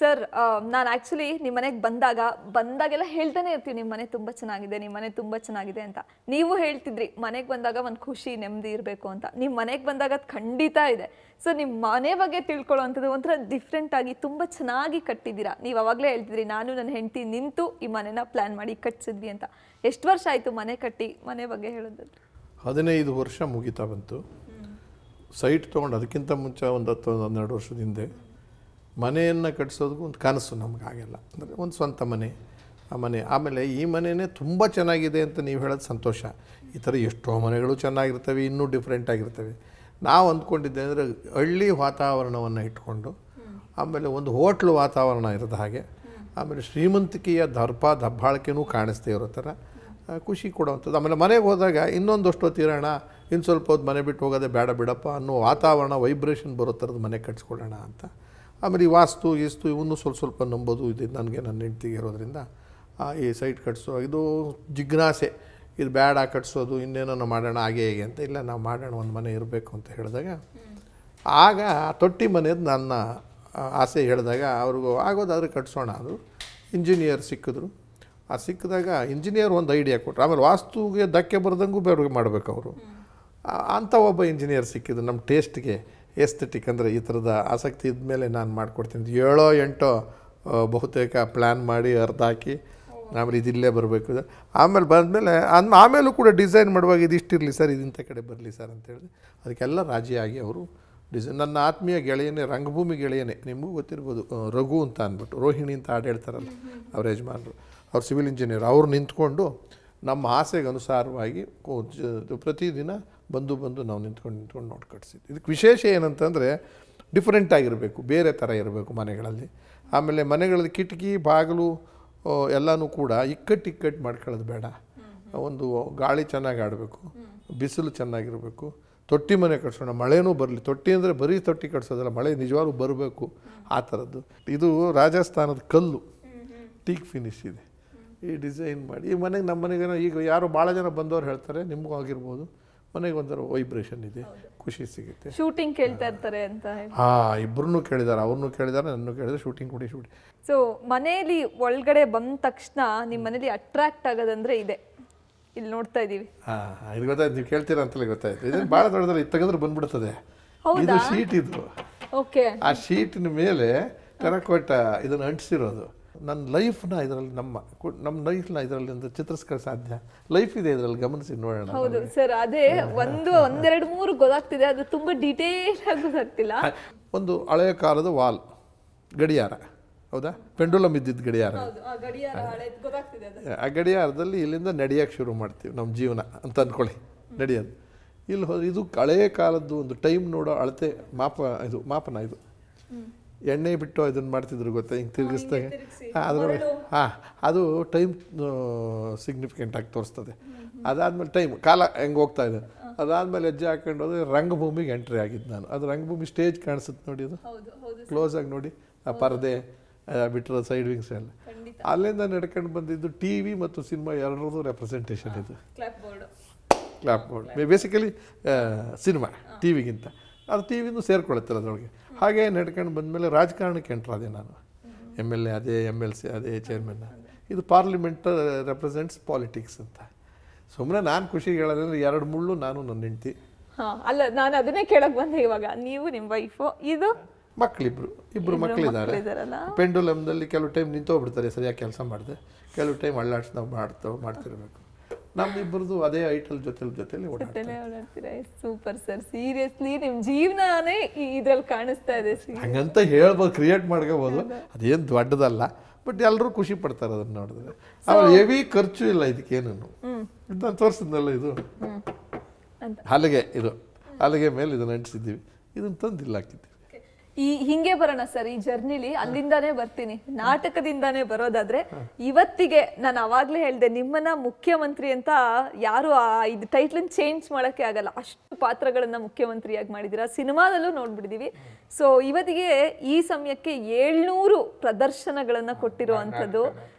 ಸರ್ ನಾನು ಆ್ಯಕ್ಚುಲಿ ನಿಮ್ಮ ಮನೆಗೆ ಬಂದಾಗ ಬಂದಾಗೆಲ್ಲ ಹೇಳ್ತಾನೆ ಇರ್ತೀವಿ ನಿಮ್ಮ ಮನೆ ತುಂಬ ಚೆನ್ನಾಗಿದೆ ನಿಮ್ಮ ಮನೆ ತುಂಬ ಚೆನ್ನಾಗಿದೆ ಅಂತ ನೀವು ಹೇಳ್ತಿದ್ರಿ ಮನೆಗೆ ಬಂದಾಗ ಒಂದು ಖುಷಿ ನೆಮ್ಮದಿ ಇರಬೇಕು ಅಂತ ನಿಮ್ಮ ಮನೆಗೆ ಬಂದಾಗ ಅದು ಖಂಡಿತ ಇದೆ ಸೊ ನಿಮ್ಮ ಮನೆ ಬಗ್ಗೆ ತಿಳ್ಕೊಳ್ಳೋ ಅಂಥದ್ದು ಒಂಥರ ಡಿಫ್ರೆಂಟ್ ಆಗಿ ತುಂಬ ಚೆನ್ನಾಗಿ ಕಟ್ಟಿದ್ದೀರಾ ನೀವು ಅವಾಗಲೇ ಹೇಳ್ತಿದ್ರಿ ನಾನು ನನ್ನ ಹೆಂಡತಿ ನಿಂತು ಈ ಮನೆನ ಪ್ಲ್ಯಾನ್ ಮಾಡಿ ಕಟ್ಸಿದ್ವಿ ಅಂತ ಎಷ್ಟು ವರ್ಷ ಆಯಿತು ಮನೆ ಕಟ್ಟಿ ಮನೆ ಬಗ್ಗೆ ಹೇಳೋದಾದ್ರೆ
ಹದಿನೈದು ವರ್ಷ ಮುಗಿತಾ ಬಂತು ಸೈಟ್ ತೊಗೊಂಡು ಅದಕ್ಕಿಂತ ಮುಂಚೆ ಒಂದು ಹತ್ತು ಒಂದು ಹನ್ನೆರಡು ವರ್ಷದ ಹಿಂದೆ ಮನೆಯನ್ನು ಕಟ್ಸೋದಕ್ಕೂ ಒಂದು ಕನಸು ನಮ್ಗೆ ಆಗಿಲ್ಲ ಅಂದರೆ ಒಂದು ಸ್ವಂತ ಮನೆ ಆ ಮನೆ ಆಮೇಲೆ ಈ ಮನೆಯೇ ತುಂಬ ಚೆನ್ನಾಗಿದೆ ಅಂತ ನೀವು ಹೇಳೋದು ಸಂತೋಷ ಈ ಥರ ಎಷ್ಟೋ ಮನೆಗಳು ಚೆನ್ನಾಗಿರ್ತವೆ ಇನ್ನೂ ಡಿಫ್ರೆಂಟ್ ಆಗಿರ್ತವೆ ನಾವು ಅಂದ್ಕೊಂಡಿದ್ದೆ ಅಂದರೆ ಹಳ್ಳಿ ವಾತಾವರಣವನ್ನು ಇಟ್ಕೊಂಡು ಆಮೇಲೆ ಒಂದು ಹೋಟ್ಲು ವಾತಾವರಣ ಇರೋದು ಹಾಗೆ ಆಮೇಲೆ ಶ್ರೀಮಂತಿಕೆಯ ದರ್ಪ ದಬ್ಬಾಳಿಕೆನೂ ಕಾಣಿಸ್ದೇ ಇರೋ ಥರ ಆ, ಖುಷಿ ಕೊಡುವಂಥದ್ದು ಆಮೇಲೆ ಮನೆಗೆ ಹೋದಾಗ ಇನ್ನೊಂದಷ್ಟು ಹೊತ್ತು ಇರೋಣ ಇನ್ನು ಸ್ವಲ್ಪ ಹೊತ್ತು ಮನೆ ಬಿಟ್ಟು ಹೋಗೋದೇ ಬೇಡ ಬಿಡಪ್ಪ ಅನ್ನೋ ವಾತಾವರಣ ವೈಬ್ರೇಷನ್ ಬರೋ ಥರದ್ದು ಮನೆ ಕಟ್ಸ್ಕೊಳ್ಳೋಣ ಅಂತ ಆಮೇಲೆ ಈ ವಾಸ್ತು ಗೀಸ್ತು ಇವನ್ನೂ ಸ್ವಲ್ಪ ಸ್ವಲ್ಪ ನಂಬೋದು ಇದು ನನಗೆ ನನ್ನ ಹೆಂಡ್ತಿಗೆ ಇರೋದ್ರಿಂದ ಆ, ಈ ಸೈಟ್ ಕಟ್ಸೋ ಇದು ಜಿಜ್ಞಾಸೆ ಇದು ಬೇಡ ಕಟ್ಸೋದು ಇನ್ನೇನೋ ಮಾಡೋಣ ಹಾಗೆ ಹೇಗೆ ಅಂತ ಇಲ್ಲ ನಾವು ಮಾಡೋಣ ಒಂದು ಮನೆ ಇರಬೇಕು ಅಂತ ಹೇಳಿದಾಗ ಆಗ ತೊಟ್ಟಿ ಮನೆಯದು ನನ್ನ ಆ, ಆಸೆ ಹೇಳಿದಾಗ ಅವ್ರಿಗೂ ಆಗೋದಾದ್ರೆ ಕಟ್ಸೋಣ ಅದು ಇಂಜಿನಿಯರ್ ಸಿಕ್ಕಿದ್ರು ಆ ಸಿಕ್ಕಿದಾಗ ಇಂಜಿನಿಯರ್ ಒಂದು ಐಡಿಯಾ ಕೊಟ್ಟರು ಆಮೇಲೆ ವಾಸ್ತುಗೆ ಧಕ್ಕೆ ಬರ್ದಂಗೂ ಬೇರೆ ಮಾಡಬೇಕು ಅವರು ಅಂಥ ಒಬ್ಬ ಇಂಜಿನಿಯರ್ ಸಿಕ್ಕಿದ್ರು ನಮ್ಮ ಟೇಸ್ಟ್ಗೆ ಎಸ್ಥೆಟಿಕ್ ಅಂದರೆ ಈ ಥರದ ಆಸಕ್ತಿ ಇದ್ಮೇಲೆ ನಾನು ಮಾಡಿಕೊಡ್ತೀನಿ ಏಳೋ ಎಂಟೋ ಆ, ಬಹುತೇಕ ಪ್ಲ್ಯಾನ್ ಮಾಡಿ ಅರ್ಧ ಹಾಕಿ ಆಮೇಲೆ ಇದಿಲ್ಲೇ ಬರಬೇಕು ಇದು. ಆಮೇಲೆ ಬಂದಮೇಲೆ ಅನ್ ಆಮೇಲೂ ಕೂಡ ಡಿಸೈನ್ ಮಾಡುವಾಗ ಇದಿಷ್ಟಿರಲಿ ಸರ್ ಇದಿಂಥ ಕಡೆ ಬರಲಿ ಸರ್ ಅಂತ ಹೇಳಿದೆ ಅದಕ್ಕೆಲ್ಲ ರಾಜಿಯಾಗಿ ಅವರು ಡಿಸೈನ್ ನನ್ನ ಆತ್ಮೀಯ ಗೆಳೆಯನೇ ರಂಗಭೂಮಿ ಗೆಳೆಯನೇ ನಿಮಗೂ ಗೊತ್ತಿರ್ಬೋದು ಆ, ರಘು ಅಂತ ಅಂದ್ಬಿಟ್ಟು ರೋಹಿಣಿ ಅಂತ ಹಾಡು ಹೇಳ್ತಾರಲ್ಲ ಅವ್ರ ಯಜಮಾನರು ಅವ್ರು ಸಿವಿಲ್ ಇಂಜಿನಿಯರ್ ಅವ್ರು ನಿಂತ್ಕೊಂಡು ನಮ್ಮ ಆಸೆಗೆ ಅನುಸಾರವಾಗಿ ಕೋ- ಜ- ಪ್ರತಿದಿನ ಬಂದು ಬಂದು ನಾವು ನಿಂತ್ಕೊಂಡು ನಿಂತ್ಕೊಂಡು ನೋಡಿ ಕಟ್ಸಿದ್ವಿ ಇದಕ್ಕೆ ವಿಶೇಷ ಏನಂತಂದರೆ ಡಿಫ್ರೆಂಟ್ ಆಗಿರಬೇಕು ಬೇರೆ ಥರ ಇರಬೇಕು ಮನೆಗಳಲ್ಲಿ ಆಮೇಲೆ ಮನೆಗಳಲ್ಲಿ ಕಿಟಕಿ ಬಾಗಿಲು ಆ, ಎಲ್ಲನೂ ಕೂಡ ಇಕ್ಕಟ್ಟು ಇಕ್ಕಟ್ಟು ಮಾಡ್ಕೊಳ್ಳೋದು ಬೇಡ ಒಂದು ಗಾಳಿ ಚೆನ್ನಾಗಿ ಆಡಬೇಕು ಬಿಸಿಲು ಚೆನ್ನಾಗಿರಬೇಕು ತೊಟ್ಟಿ ಮನೆ ಕಟ್ಸೋಣ ಮಳೆನೂ ಬರಲಿ ತೊಟ್ಟಿ ಅಂದರೆ ಬರೀ ತೊಟ್ಟಿ ಕಟ್ಸೋದಲ್ಲ ಮಳೆ ನಿಜವಾಗ್ಲೂ ಬರಬೇಕು ಆ ಥರದ್ದು ಇದು ರಾಜಸ್ಥಾನದ ಕಲ್ಲು ಟೀಕ್ ಫಿನಿಶ್ ಇದೆ ಈ ಡಿಸೈನ್ ಮಾಡಿ ಈ ಮನೆಗೆ ನಮ್ಮ ಮನೆಗೆ ಈಗ ಯಾರು ಭಾಳ ಜನ ಬಂದವ್ರು ಹೇಳ್ತಾರೆ ನಿಮಗೂ ಆಗಿರ್ಬೋದು ಮನೆಗೆ ಒಂಥರ ವೈಬ್ರೇಷನ್ ಇದೆ ಖುಷಿ ಸಿಗುತ್ತೆ
ಶೂಟಿಂಗ್ ಕೇಳ್ತಾ ಇರ್ತಾರೆ ಅಂತ ಹೇಳಿ
ಹಾಂ ಇಬ್ಬರನ್ನೂ ಕೇಳಿದ್ದಾರೆ ಅವ್ರನ್ನೂ ಕೇಳಿದ್ದಾರೆ ನನ್ನೂ ಕೇಳಿದ್ರೆ ಶೂಟಿಂಗ್ ಕೊಡಿ ಶೂಟಿಂಗ್
ಸೊ ಮನೆಯಲ್ಲಿ ಒಳಗಡೆ ಬಂದ ತಕ್ಷಣ ನಿಮ್ಮ ಮನೇಲಿ ಅಟ್ರಾಕ್ಟ್ ಆಗೋದಂದ್ರೆ ಇದೆ ಇಲ್ಲಿ ನೋಡ್ತಾ ಇದೀವಿ
ಹಾಂ ಇದು ಗೊತ್ತಾಯ್ತು ನೀವು ಕೇಳ್ತೀರಾ ಅಂತಲೇ ಗೊತ್ತಾಯ್ತು ಇದನ್ನು ಭಾಳ ದೊಡ್ಡದಲ್ಲ ಇದು ತೆಗೆದ್ರೆ ಬಂದ್ಬಿಡ್ತದೆ ಇದು ಶೀಟ್ ಇದು
ಓಕೆ
ಆ ಶೀಟಿನ ಮೇಲೆ ಟೆರಕೋಟ ಇದನ್ನು ಅಂಟಿಸಿರೋದು ನನ್ನ ಲೈಫ್ನ ಇದರಲ್ಲಿ ನಮ್ಮ ಕು- ನಮ್ಮ ಲೈಫ್ನ ಇದರಲ್ಲಿ ಒಂದು ಚಿತ್ರಿಸ್ಕೊಳ್ಳೋ ಸಾಧ್ಯ ಲೈಫ್ ಇದೆ ಇದರಲ್ಲಿ ಗಮನಿಸಿ ನೋಡೋಣ
ಹೌದು ಸರ್ ಅದೇ ಒಂದು ಒಂದೆರಡು ಮೂರು ಗೊತ್ತಾಗ್ತಿದೆ ಅದು ತುಂಬಾ ಡೀಟೇಲ್ ಆಗಿ ಗೊತ್ತಾಗ್ತಿಲ್ಲ
ಒಂದು ಹಳೆಯ ಕಾಲದ ವಾಲ್ ಗಡಿಯಾರ ಹೌದಾ ಪೆಂಡುಲಮ್ ಇದ್ದಿದ್ದು ಗಡಿಯಾರ
ಗಡಿಯಾರ ಗೊತ್ತಾಗ್ತಿದೆ ಅದು
ಆ ಗಡಿಯಾರದಲ್ಲಿ ಇಲ್ಲಿಂದ ನಡೆಯೋಕ್ಕೆ ಶುರು ಮಾಡ್ತೀವಿ ನಮ್ಮ ಜೀವನ ಅಂತ ಅಂದ್ಕೊಳ್ಳಿ ನಡೆಯೋದು ಇಲ್ಲಿ ಹೋದ್ರೆ ಇದು ಹಳೆಯ ಕಾಲದ್ದು ಒಂದು ಟೈಮ್ ನೋಡೋ ಅಳತೆ ಮಾಪ ಇದು ಮಾಪನ ಇದು ಎಣ್ಣೆ ಬಿಟ್ಟು ಇದನ್ನು ಮಾಡ್ತಿದ್ರು ಗೊತ್ತಾ ಹಿಂಗೆ ತಿರುಗಿಸ್ದಾಗ ಅದರೊಳಗೆ ಹಾಂ ಅದು ಟೈಮ್ ಸಿಗ್ನಿಫಿಕೆಂಟ್ ಆಗಿ ತೋರಿಸ್ತದೆ ಅದಾದಮೇಲೆ ಟೈಮ್ ಕಾಲ ಹೆಂಗೆ ಹೋಗ್ತಾ ಇದೆ ಅದಾದಮೇಲೆ ಹೆಜ್ಜೆ ಹಾಕೊಂಡು ಹೋದ್ರೆ ರಂಗಭೂಮಿಗೆ ಎಂಟ್ರಿ ಆಗಿದ್ದು ನಾನು ಅದು ರಂಗಭೂಮಿ ಸ್ಟೇಜ್ ಕಾಣಿಸುತ್ತೆ ನೋಡಿ ಅದು
ಹೌದು ಹೌದು
ಕ್ಲೋಸ್ ಆಗಿ ನೋಡಿ ಆ ಪರದೆ ಬಿಟ್ಟಿರೋ ಸೈಡ್ ವಿಂಗ್ಸ್ ಎಲ್ಲ ಅಲ್ಲಿಂದ ನಡ್ಕೊಂಡು ಬಂದಿದ್ದು ಟಿ ವಿ ಮತ್ತು ಸಿನಿಮಾ ಎರಡರದ್ದು ರೆಪ್ರೆಸೆಂಟೇಷನ್ ಇದು
clap board
clap board basically cinema T ವಿಗಿಂತ ಅದು ಟಿ ವಿನೂ ಸೇರ್ಕೊಳುತ್ತಲ್ಲ ಅದರೊಳಗೆ ಹಾಗೆ ನಡ್ಕೊಂಡು ಬಂದಮೇಲೆ ರಾಜಕಾರಣಕ್ಕೆ ಎಂಟ್ರ್ ಆದೆ ನಾನು ಎಮ್ ಎಲ್ ಎ ಅದೇ ಎಮ್ ಎಲ್ ಸಿ ಅದೇ ಚೇರ್ಮನ್ ಇದು ಪಾರ್ಲಿಮೆಂಟ್ ರೆಪ್ರೆಸೆಂಟ್ಸ್ ಪಾಲಿಟಿಕ್ಸ್ ಅಂತ ಸುಮ್ಮನೆ ನಾನು ಖುಷಿಗೆ ಹೇಳೋದಂದ್ರೆ ಎರಡು ಮುಳ್ಳು ನಾನು ನನ್ನ ಹೆಂಡ್ತಿ
ಹಾ ಅಲ್ಲ ನಾನು ಅದನ್ನೇ ಕೇಳಕ್ ಬಂದೆ ಇವಾಗ ನೀವು ನಿಮ್ಮ ವೈಫು ಇದು
ಮಕ್ಕಳಿಬ್ರು ಇಬ್ಬರು ಮಕ್ಕಳಿದ್ದಾರೆ
ಇದಾರಲ್ಲ
ಪೆಂಡುಲಮ್ನಲ್ಲಿ ಕೆಲವು ಟೈಮ್ ನಿಂತೋಗ್ಬಿಡ್ತಾರೆ ಸರಿಯಾಗಿ ಕೆಲಸ ಮಾಡಿದೆ ಕೆಲವು ಟೈಮ್ ಅಳ್ಳಾಡ್ಸಿ ನಾವು ಮಾಡ್ತಾ ಮಾಡ್ತಿರ್ಬೇಕು ನಮ್ಮಿಬ್ಬರದು ಅದೇ ಐಟಲ್ ಜೊತೆ ಜೊತೆಲಿ ಓಡಾಡ್ತಾರೆ
ಸೂಪರ್ ಸರ್ ಸೀರಿಯಸ್ಲಿ ನಿಮ್ ಜೀವನನೇ ಇದ್ರಲ್ಲಿ ಕಾಣಿಸ್ತಾ ಇದೆ see.
ಹಂಗಂತ ಹೇಳ್ಬೋದು ಕ್ರಿಯೇಟ್ ಮಾಡ್ಕೋಬೋದು ಅದೇನು ದೊಡ್ಡದಲ್ಲ ಬಟ್ ಎಲ್ಲರೂ ಖುಷಿ ಪಡ್ತಾರೆ ಅದನ್ನ ನೋಡಿದ್ರೆ ಆಮೇಲೆ ಹೆವಿ ಖರ್ಚು ಇಲ್ಲ ಇದಕ್ಕೇನು ಇದನ್ನ ತೋರಿಸಿದ್ನಲ್ಲ ಇದು
ಅಂತ.
ಹಲಗೆ ಇದು ಹಲಗೆ ಮೇಲೆ ಇದನ್ನ ಅಂಟಿಸಿದ್ದೀವಿ ಇದನ್ನ ತಂದು ಇಲ್ಲಿ ಹಾಕಿದ್ದೀವಿ
ಈ ಹಿಂಗೆ ಬರೋಣ ಸರ್ ಈ ಜರ್ನಿಲಿ ಅಲ್ಲಿಂದಾನೇ ಬರ್ತೀನಿ ನಾಟಕದಿಂದಾನೇ ಬರೋದಾದ್ರೆ ಇವತ್ತಿಗೆ ನಾನು ಅವಾಗ್ಲೇ ಹೇಳ್ದೆ ನಿಮ್ಮನ್ನ ಮುಖ್ಯಮಂತ್ರಿ ಅಂತ ಯಾರು ಆ ಇದು ಟೈಟ್ಲನ್ ಚೇಂಜ್ ಮಾಡಕ್ಕೆ ಆಗಲ್ಲ ಅಷ್ಟು ಪಾತ್ರಗಳನ್ನ ಮುಖ್ಯಮಂತ್ರಿಯಾಗಿ ಮಾಡಿದ್ದೀರಾ ಸಿನಿಮಾದಲ್ಲೂ ನೋಡ್ಬಿಟ್ಟಿದೀವಿ ಸೊ ಇವತ್ತಿಗೆ ಈ ಸಮಯಕ್ಕೆ ಏಳ್ನೂರು ಪ್ರದರ್ಶನಗಳನ್ನ ಕೊಟ್ಟಿರುವಂಥದ್ದು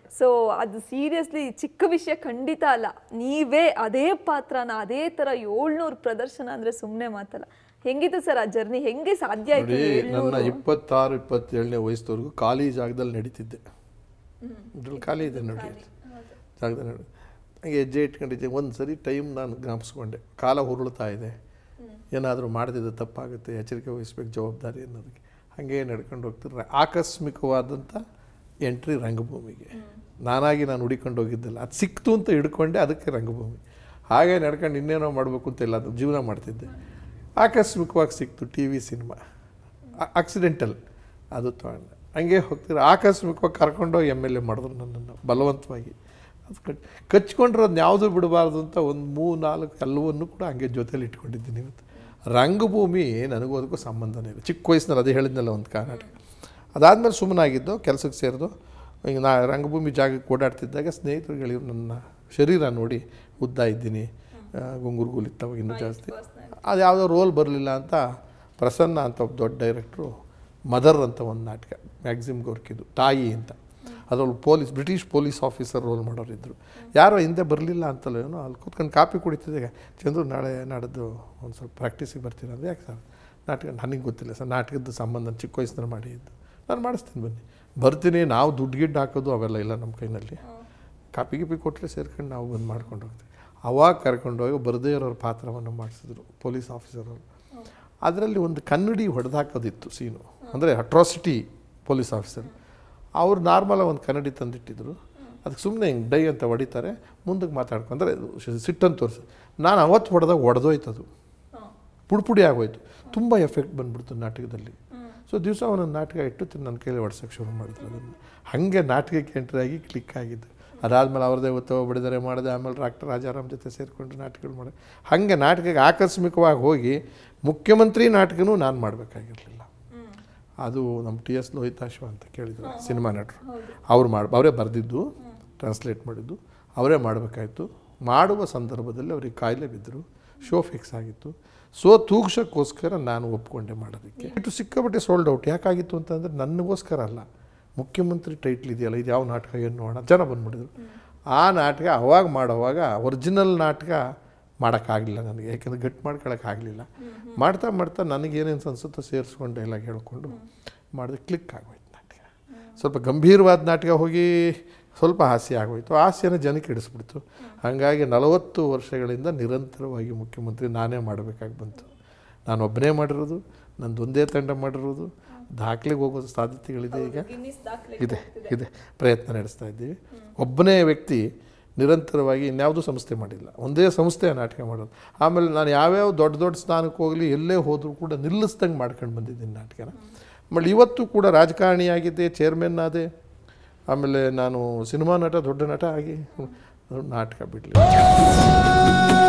ಸೊ ಅದು ಸೀರಿಯಸ್ಲಿ ಚಿಕ್ಕ ವಿಷಯ ಖಂಡಿತ ಅಲ್ಲ ನೀವೇ ಅದೇ ಪಾತ್ರನ ಅದೇ ತರ ಏಳ್ನೂರು ಪ್ರದರ್ಶನ ಅಂದ್ರೆ ಸುಮ್ಮನೆ ಮಾತಲ್ಲ ಹೆಂಗಿತ್ತು ಸರ್ ಆ ಜರ್ನಿ ಹೆಂಗೆ ಸಾಧ್ಯ ಆಯ್ತು
ನೋಡಿ
ಏಳ್ನೂರು?
ನನ್ನ ಇಪ್ಪತ್ತಾರು ಇಪ್ಪತ್ತೇಳನೇ ವಯಸ್ಸವರೆಗೂ ಖಾಲಿ ಜಾಗದಲ್ಲಿ ನಡೀತಿದ್ದೆ ಇದ್ರಲ್ಲಿ ಖಾಲಿ ಇದೆ ನೋಡಿ ಜಾಗದಲ್ಲಿ ನಡಿ ಹಂಗೆ ಹೆಜ್ಜೆ ಇಟ್ಕೊಂಡಿದ್ದೆ ಒಂದು ಸರಿ ಟೈಮ್ ನಾನು ಜ್ಞಾಪಿಸ್ಕೊಂಡೆ ಕಾಲ ಹುರುಳ್ತಾ ಇದೆ ಏನಾದರೂ ಮಾಡ್ತಿದ್ದೆ ತಪ್ಪಾಗುತ್ತೆ ಎಚ್ಚರಿಕೆ ವಹಿಸ್ಬೇಕು ಜವಾಬ್ದಾರಿ ಅನ್ನೋದಕ್ಕೆ ಹಾಗೆ ನಡ್ಕೊಂಡು ಹೋಗ್ತಿದ್ರೆ ಆಕಸ್ಮಿಕವಾದಂಥ ಎಂಟ್ರಿ ರಂಗಭೂಮಿಗೆ ನಾನಾಗಿ ನಾನು ಹುಡಿಕೊಂಡು ಹೋಗಿದ್ದಿಲ್ಲ ಅದು ಸಿಕ್ತು ಅಂತ ಹಿಡ್ಕೊಂಡೆ ಅದಕ್ಕೆ ರಂಗಭೂಮಿ ಹಾಗೆ ನಡ್ಕೊಂಡು ಇನ್ನೇನೋ ಮಾಡಬೇಕು ಅಂತ ಇಲ್ಲ ಅದು ಜೀವನ ಮಾಡ್ತಿದ್ದೆ ಆಕಸ್ಮಿಕವಾಗಿ ಸಿಕ್ತು ಟಿ ವಿ ಸಿನಿಮಾ ಆಕ್ಸಿಡೆಂಟಲ್ ಅದು ತೊಗೊಂಡೆ ಹಂಗೆ ಹೋಗ್ತಿದ್ರೆ ಆಕಸ್ಮಿಕವಾಗಿ ಕರ್ಕೊಂಡೋಗಿ ಎಮ್ ಎಲ್ ಎ ಮಾಡಿದ್ರು ನನ್ನನ್ನು ಬಲವಂತವಾಗಿ ಅದು ಕಟ್ ಕಚ್ಕೊಂಡಿರೋದು ಯಾವುದೂ ಬಿಡಬಾರ್ದು ಅಂತ ಒಂದು ಮೂರು ನಾಲ್ಕು ಎಲ್ಲವನ್ನೂ ಕೂಡ ಹಂಗೆ ಜೊತೇಲಿ ಇಟ್ಕೊಂಡಿದ್ದೀನಿ ಇವತ್ತು ರಂಗಭೂಮಿ ನನಗೂ ಅದಕ್ಕೂ ಸಂಬಂಧನೇ ಇಲ್ಲ ಚಿಕ್ಕ ವಯಸ್ಸಿನಲ್ಲಿ ಅದೇ ಹೇಳಿದ್ನಲ್ಲ ಒಂದು ಕರ್ನಾಟಕ ಅದಾದಮೇಲೆ ಸುಮ್ಮನಾಗಿದ್ದು ಕೆಲಸಕ್ಕೆ ಸೇರಿದು ಈಗ ನಾ ರಂಗಭೂಮಿ ಜಾಗಕ್ಕೆ ಓಡಾಡ್ತಿದ್ದಾಗ ಸ್ನೇಹಿತರುಗಳು ನನ್ನ ಶರೀರ ನೋಡಿ ಉದ್ದ ಇದ್ದೀನಿ ಆ, ಗುಂಗುರು ಗುಲಿತ್ತವಾಗ ಇನ್ನೂ ಜಾಸ್ತಿ ಅದು ಯಾವುದೋ ರೋಲ್ ಬರಲಿಲ್ಲ ಅಂತ ಪ್ರಸನ್ನ ಅಂತ ಒಬ್ಬ ದೊಡ್ಡ ಡೈರೆಕ್ಟ್ರು ಮದರ್ ಅಂತ ಒಂದು ನಾಟಕ ಮ್ಯಾಕ್ಸಿಮ್ ಗೋರ್ಕಿದು ತಾಯಿ ಅಂತ ಅದರಲ್ಲಿ police British police officer role ಮಾಡೋರಿದ್ದರು ಯಾರೋ ಹಿಂದೆ ಬರಲಿಲ್ಲ ಅಂತಲೋ ಏನೋ ಅಲ್ಲಿ ಕೂತ್ಕೊಂಡು ಕಾಪಿ ಕುಡಿತಿದ್ದಾಗ ಚಂದ್ರು ನಾಳೆ ನಾಡದ್ದು ಒಂದು ಸ್ವಲ್ಪ ಪ್ರಾಕ್ಟೀಸಿಗೆ ಬರ್ತೀರ ಅಂದರೆ ಯಾಕೆ ಸರ್ ನಾಟಕ ನನಗೆ ಗೊತ್ತಿಲ್ಲ ಸರ್ ನಾಟಕದ ಸಂಬಂಧ ಚಿಕ್ಕ ವಯಸ್ಸಿನಲ್ಲಿ ಮಾಡಿದ್ದು ನಾನು ಮಾಡಿಸ್ತೀನಿ ಬನ್ನಿ ಬರ್ತೀನಿ ನಾವು ದುಡ್ಡು ಗಿಡ್ಡು ಹಾಕೋದು ಅವೆಲ್ಲ ಇಲ್ಲ ನಮ್ಮ ಕೈನಲ್ಲಿ ಕಾಪಿ ಗಿಪಿ ಕೊಟ್ಟರೆ ಸೇರ್ಕೊಂಡು ನಾವು ಬಂದು ಮಾಡ್ಕೊಂಡು ಹೋಗ್ತೀವಿ ಅವಾಗ ಕರ್ಕೊಂಡೋಗಿ ಬರದೇ ಇರೋರ ಪಾತ್ರವನ್ನು ಮಾಡಿಸಿದ್ರು ಪೊಲೀಸ್ ಆಫೀಸರವರು ಅದರಲ್ಲಿ ಒಂದು ಕನ್ನಡಿ ಹೊಡೆದಾಕೋದಿತ್ತು ಸೀನು ಅಂದರೆ ಅಟ್ರಾಸಿಟಿ ಪೊಲೀಸ್ ಆಫೀಸರ್ ಅವ್ರು ನಾರ್ಮಲಾಗಿ ಒಂದು ಕನ್ನಡಿ ತಂದಿಟ್ಟಿದ್ರು ಅದಕ್ಕೆ ಸುಮ್ಮನೆ ಹಿಂಗೆ ಡೈ ಅಂತ ಹೊಡಿತಾರೆ ಮುಂದಕ್ಕೆ ಮಾತಾಡ್ಕೊಂಡ್ರೆ ಸಿಟ್ಟನ್ನು ತೋರಿಸಿ ನಾನು ಅವತ್ತು ಹೊಡೆದಾಗ ಒಡೆದೋಯ್ತು ಅದು ಪುಡಿ ಪುಡಿ ಆಗೋಯ್ತು ತುಂಬ ಎಫೆಕ್ಟ್ ಬಂದ್ಬಿಡ್ತು ನಾಟಕದಲ್ಲಿ ಸೊ ದಿವಸ ಒಂದೊಂದು ನಾಟಕ ಇಟ್ಟು ತಿರ್ಗಿ ನನ್ನ ಕೈಲಿ ಹೊಡ್ಸೋಕ್ಕೆ ಶುರು ಮಾಡಿದ್ರು ಅದನ್ನು ಹಾಗೆ ನಾಟಕಕ್ಕೆ ಎಂಟ್ರಿ ಆಗಿ ಕ್ಲಿಕ್ ಆಗಿದ್ದು ಅದಾದಮೇಲೆ ಅವ್ರದ್ದೇ ಒತ್ತವ ಬಿಡಿದರೆ ಮಾಡಿದೆ ಆಮೇಲೆ ಡಾಕ್ಟರ್ ರಾಜಾರಾಮ್ ಜೊತೆ ಸೇರಿಕೊಂಡು ನಾಟಕಗಳು ಮಾಡಿದೆ ಹಾಗೆ ನಾಟಕಕ್ಕೆ ಆಕಸ್ಮಿಕವಾಗಿ ಹೋಗಿ ಮುಖ್ಯಮಂತ್ರಿ ನಾಟಕನೂ ನಾನು ಮಾಡಬೇಕಾಗಿರಲಿಲ್ಲ ಅದು ನಮ್ಮ ಟಿ ಎಸ್ ಲೋಹಿತಾಶ್ವ ಅಂತ ಕೇಳಿದ್ರು ಸಿನಿಮಾ ನಟರು ಅವ್ರು ಮಾಡಿ ಅವರೇ ಬರೆದಿದ್ದು ಟ್ರಾನ್ಸ್ಲೇಟ್ ಮಾಡಿದ್ದು ಅವರೇ ಮಾಡಬೇಕಾಯ್ತು ಮಾಡುವ ಸಂದರ್ಭದಲ್ಲಿ ಅವ್ರಿಗೆ ಕಾಯಿಲೆ ಬಿದ್ದರು ಶೋ ಫಿಕ್ಸ್ ಆಗಿತ್ತು ಸೊ ತೂಗ್ಸೋಕ್ಕೋಸ್ಕರ ನಾನು ಒಪ್ಕೊಂಡೆ ಮಾಡೋದಕ್ಕೆ ಇಟ್ಟು ಸಿಕ್ಕಾಪಟ್ಟೆ ಸೋಲ್ಡ್ ಔಟ್ ಯಾಕಾಗಿತ್ತು ಅಂತಂದರೆ ನನಗೋಸ್ಕರ ಅಲ್ಲ ಮುಖ್ಯಮಂತ್ರಿ ಟೈಟ್ಲ್ ಇದೆಯಲ್ಲ ಇದು ಯಾವ ನಾಟಕ ಏನು ನೋಡೋಣ ಜನ ಬಂದ್ಬಿಟ್ಟಿದ್ರು ಆ ನಾಟಕ ಅವಾಗ ಮಾಡೋವಾಗ ಒರಿಜಿನಲ್ ನಾಟಕ ಮಾಡೋಕ್ಕಾಗಲಿಲ್ಲ ನನಗೆ ಯಾಕೆಂದರೆ ಗಟ್ಟಿ ಮಾಡ್ಕೊಳಕ್ಕಾಗಲಿಲ್ಲ ಮಾಡ್ತಾ ಮಾಡ್ತಾ ನನಗೇನೇನು ಅನ್ಸುತ್ತೋ ಸೇರಿಸ್ಕೊಂಡು ಡೈಲಾಗ್ ಹೇಳ್ಕೊಂಡು ಮಾಡಿದ್ರೆ ಕ್ಲಿಕ್ ಆಗೋಯ್ತು ನಾಟಕ ಸ್ವಲ್ಪ ಗಂಭೀರವಾದ ನಾಟಕ ಹೋಗಿ ಸ್ವಲ್ಪ ಹಾಸ್ಯ ಆಗೋಯ್ತು ಹಾಸ್ಯನ ಜನಕ್ಕೆ ಇಡಿಸ್ಬಿಡ್ತು ಹಾಗಾಗಿ ನಲವತ್ತು ವರ್ಷಗಳಿಂದ ನಿರಂತರವಾಗಿ ಮುಖ್ಯಮಂತ್ರಿ ನಾನೇ ಮಾಡಬೇಕಾಗಿ ಬಂತು ನಾನು ಒಬ್ಬನೇ ಮಾಡಿರೋದು ನಂದು ಒಂದೇ ತಂಡ ಮಾಡಿರೋದು ದಾಖಲೆಗೆ ಹೋಗೋ ಸಾಧ್ಯತೆಗಳಿದೆ ಈಗ
ಗಿನ್ನಿಸ್ ದಾಖಲೆ
ಇದೆ ಇದೆ ಪ್ರಯತ್ನ ನಡೆಸ್ತಾ ಇದ್ದೀವಿ ಒಬ್ಬನೇ ವ್ಯಕ್ತಿ ನಿರಂತರವಾಗಿ ಇನ್ಯಾವುದೂ ಸಂಸ್ಥೆ ಮಾಡಿಲ್ಲ ಒಂದೇ ಸಂಸ್ಥೆ ನಾಟಕ ಮಾಡೋದು ಆಮೇಲೆ ನಾನು ಯಾವ್ಯಾವ ದೊಡ್ಡ ದೊಡ್ಡ ಸ್ಥಾನಕ್ಕೆ ಹೋಗಲಿ ಎಲ್ಲೇ ಹೋದರೂ ಕೂಡ ನಿಲ್ಲಿಸ್ದಂಗೆ ಮಾಡ್ಕೊಂಡು ಬಂದಿದ್ದೀನಿ ನಾಟಕನ ಆಮೇಲೆ ಇವತ್ತು ಕೂಡ ರಾಜಕಾರಣಿಯಾಗಿದ್ದೆ ಚೇರ್ಮನ್ ಆದೆ ಆಮೇಲೆ ನಾನು ಸಿನಿಮಾ ನಟ ದೊಡ್ಡ ನಟ ಆಗಿ ನಾಟಕ ಬಿಡಲಿ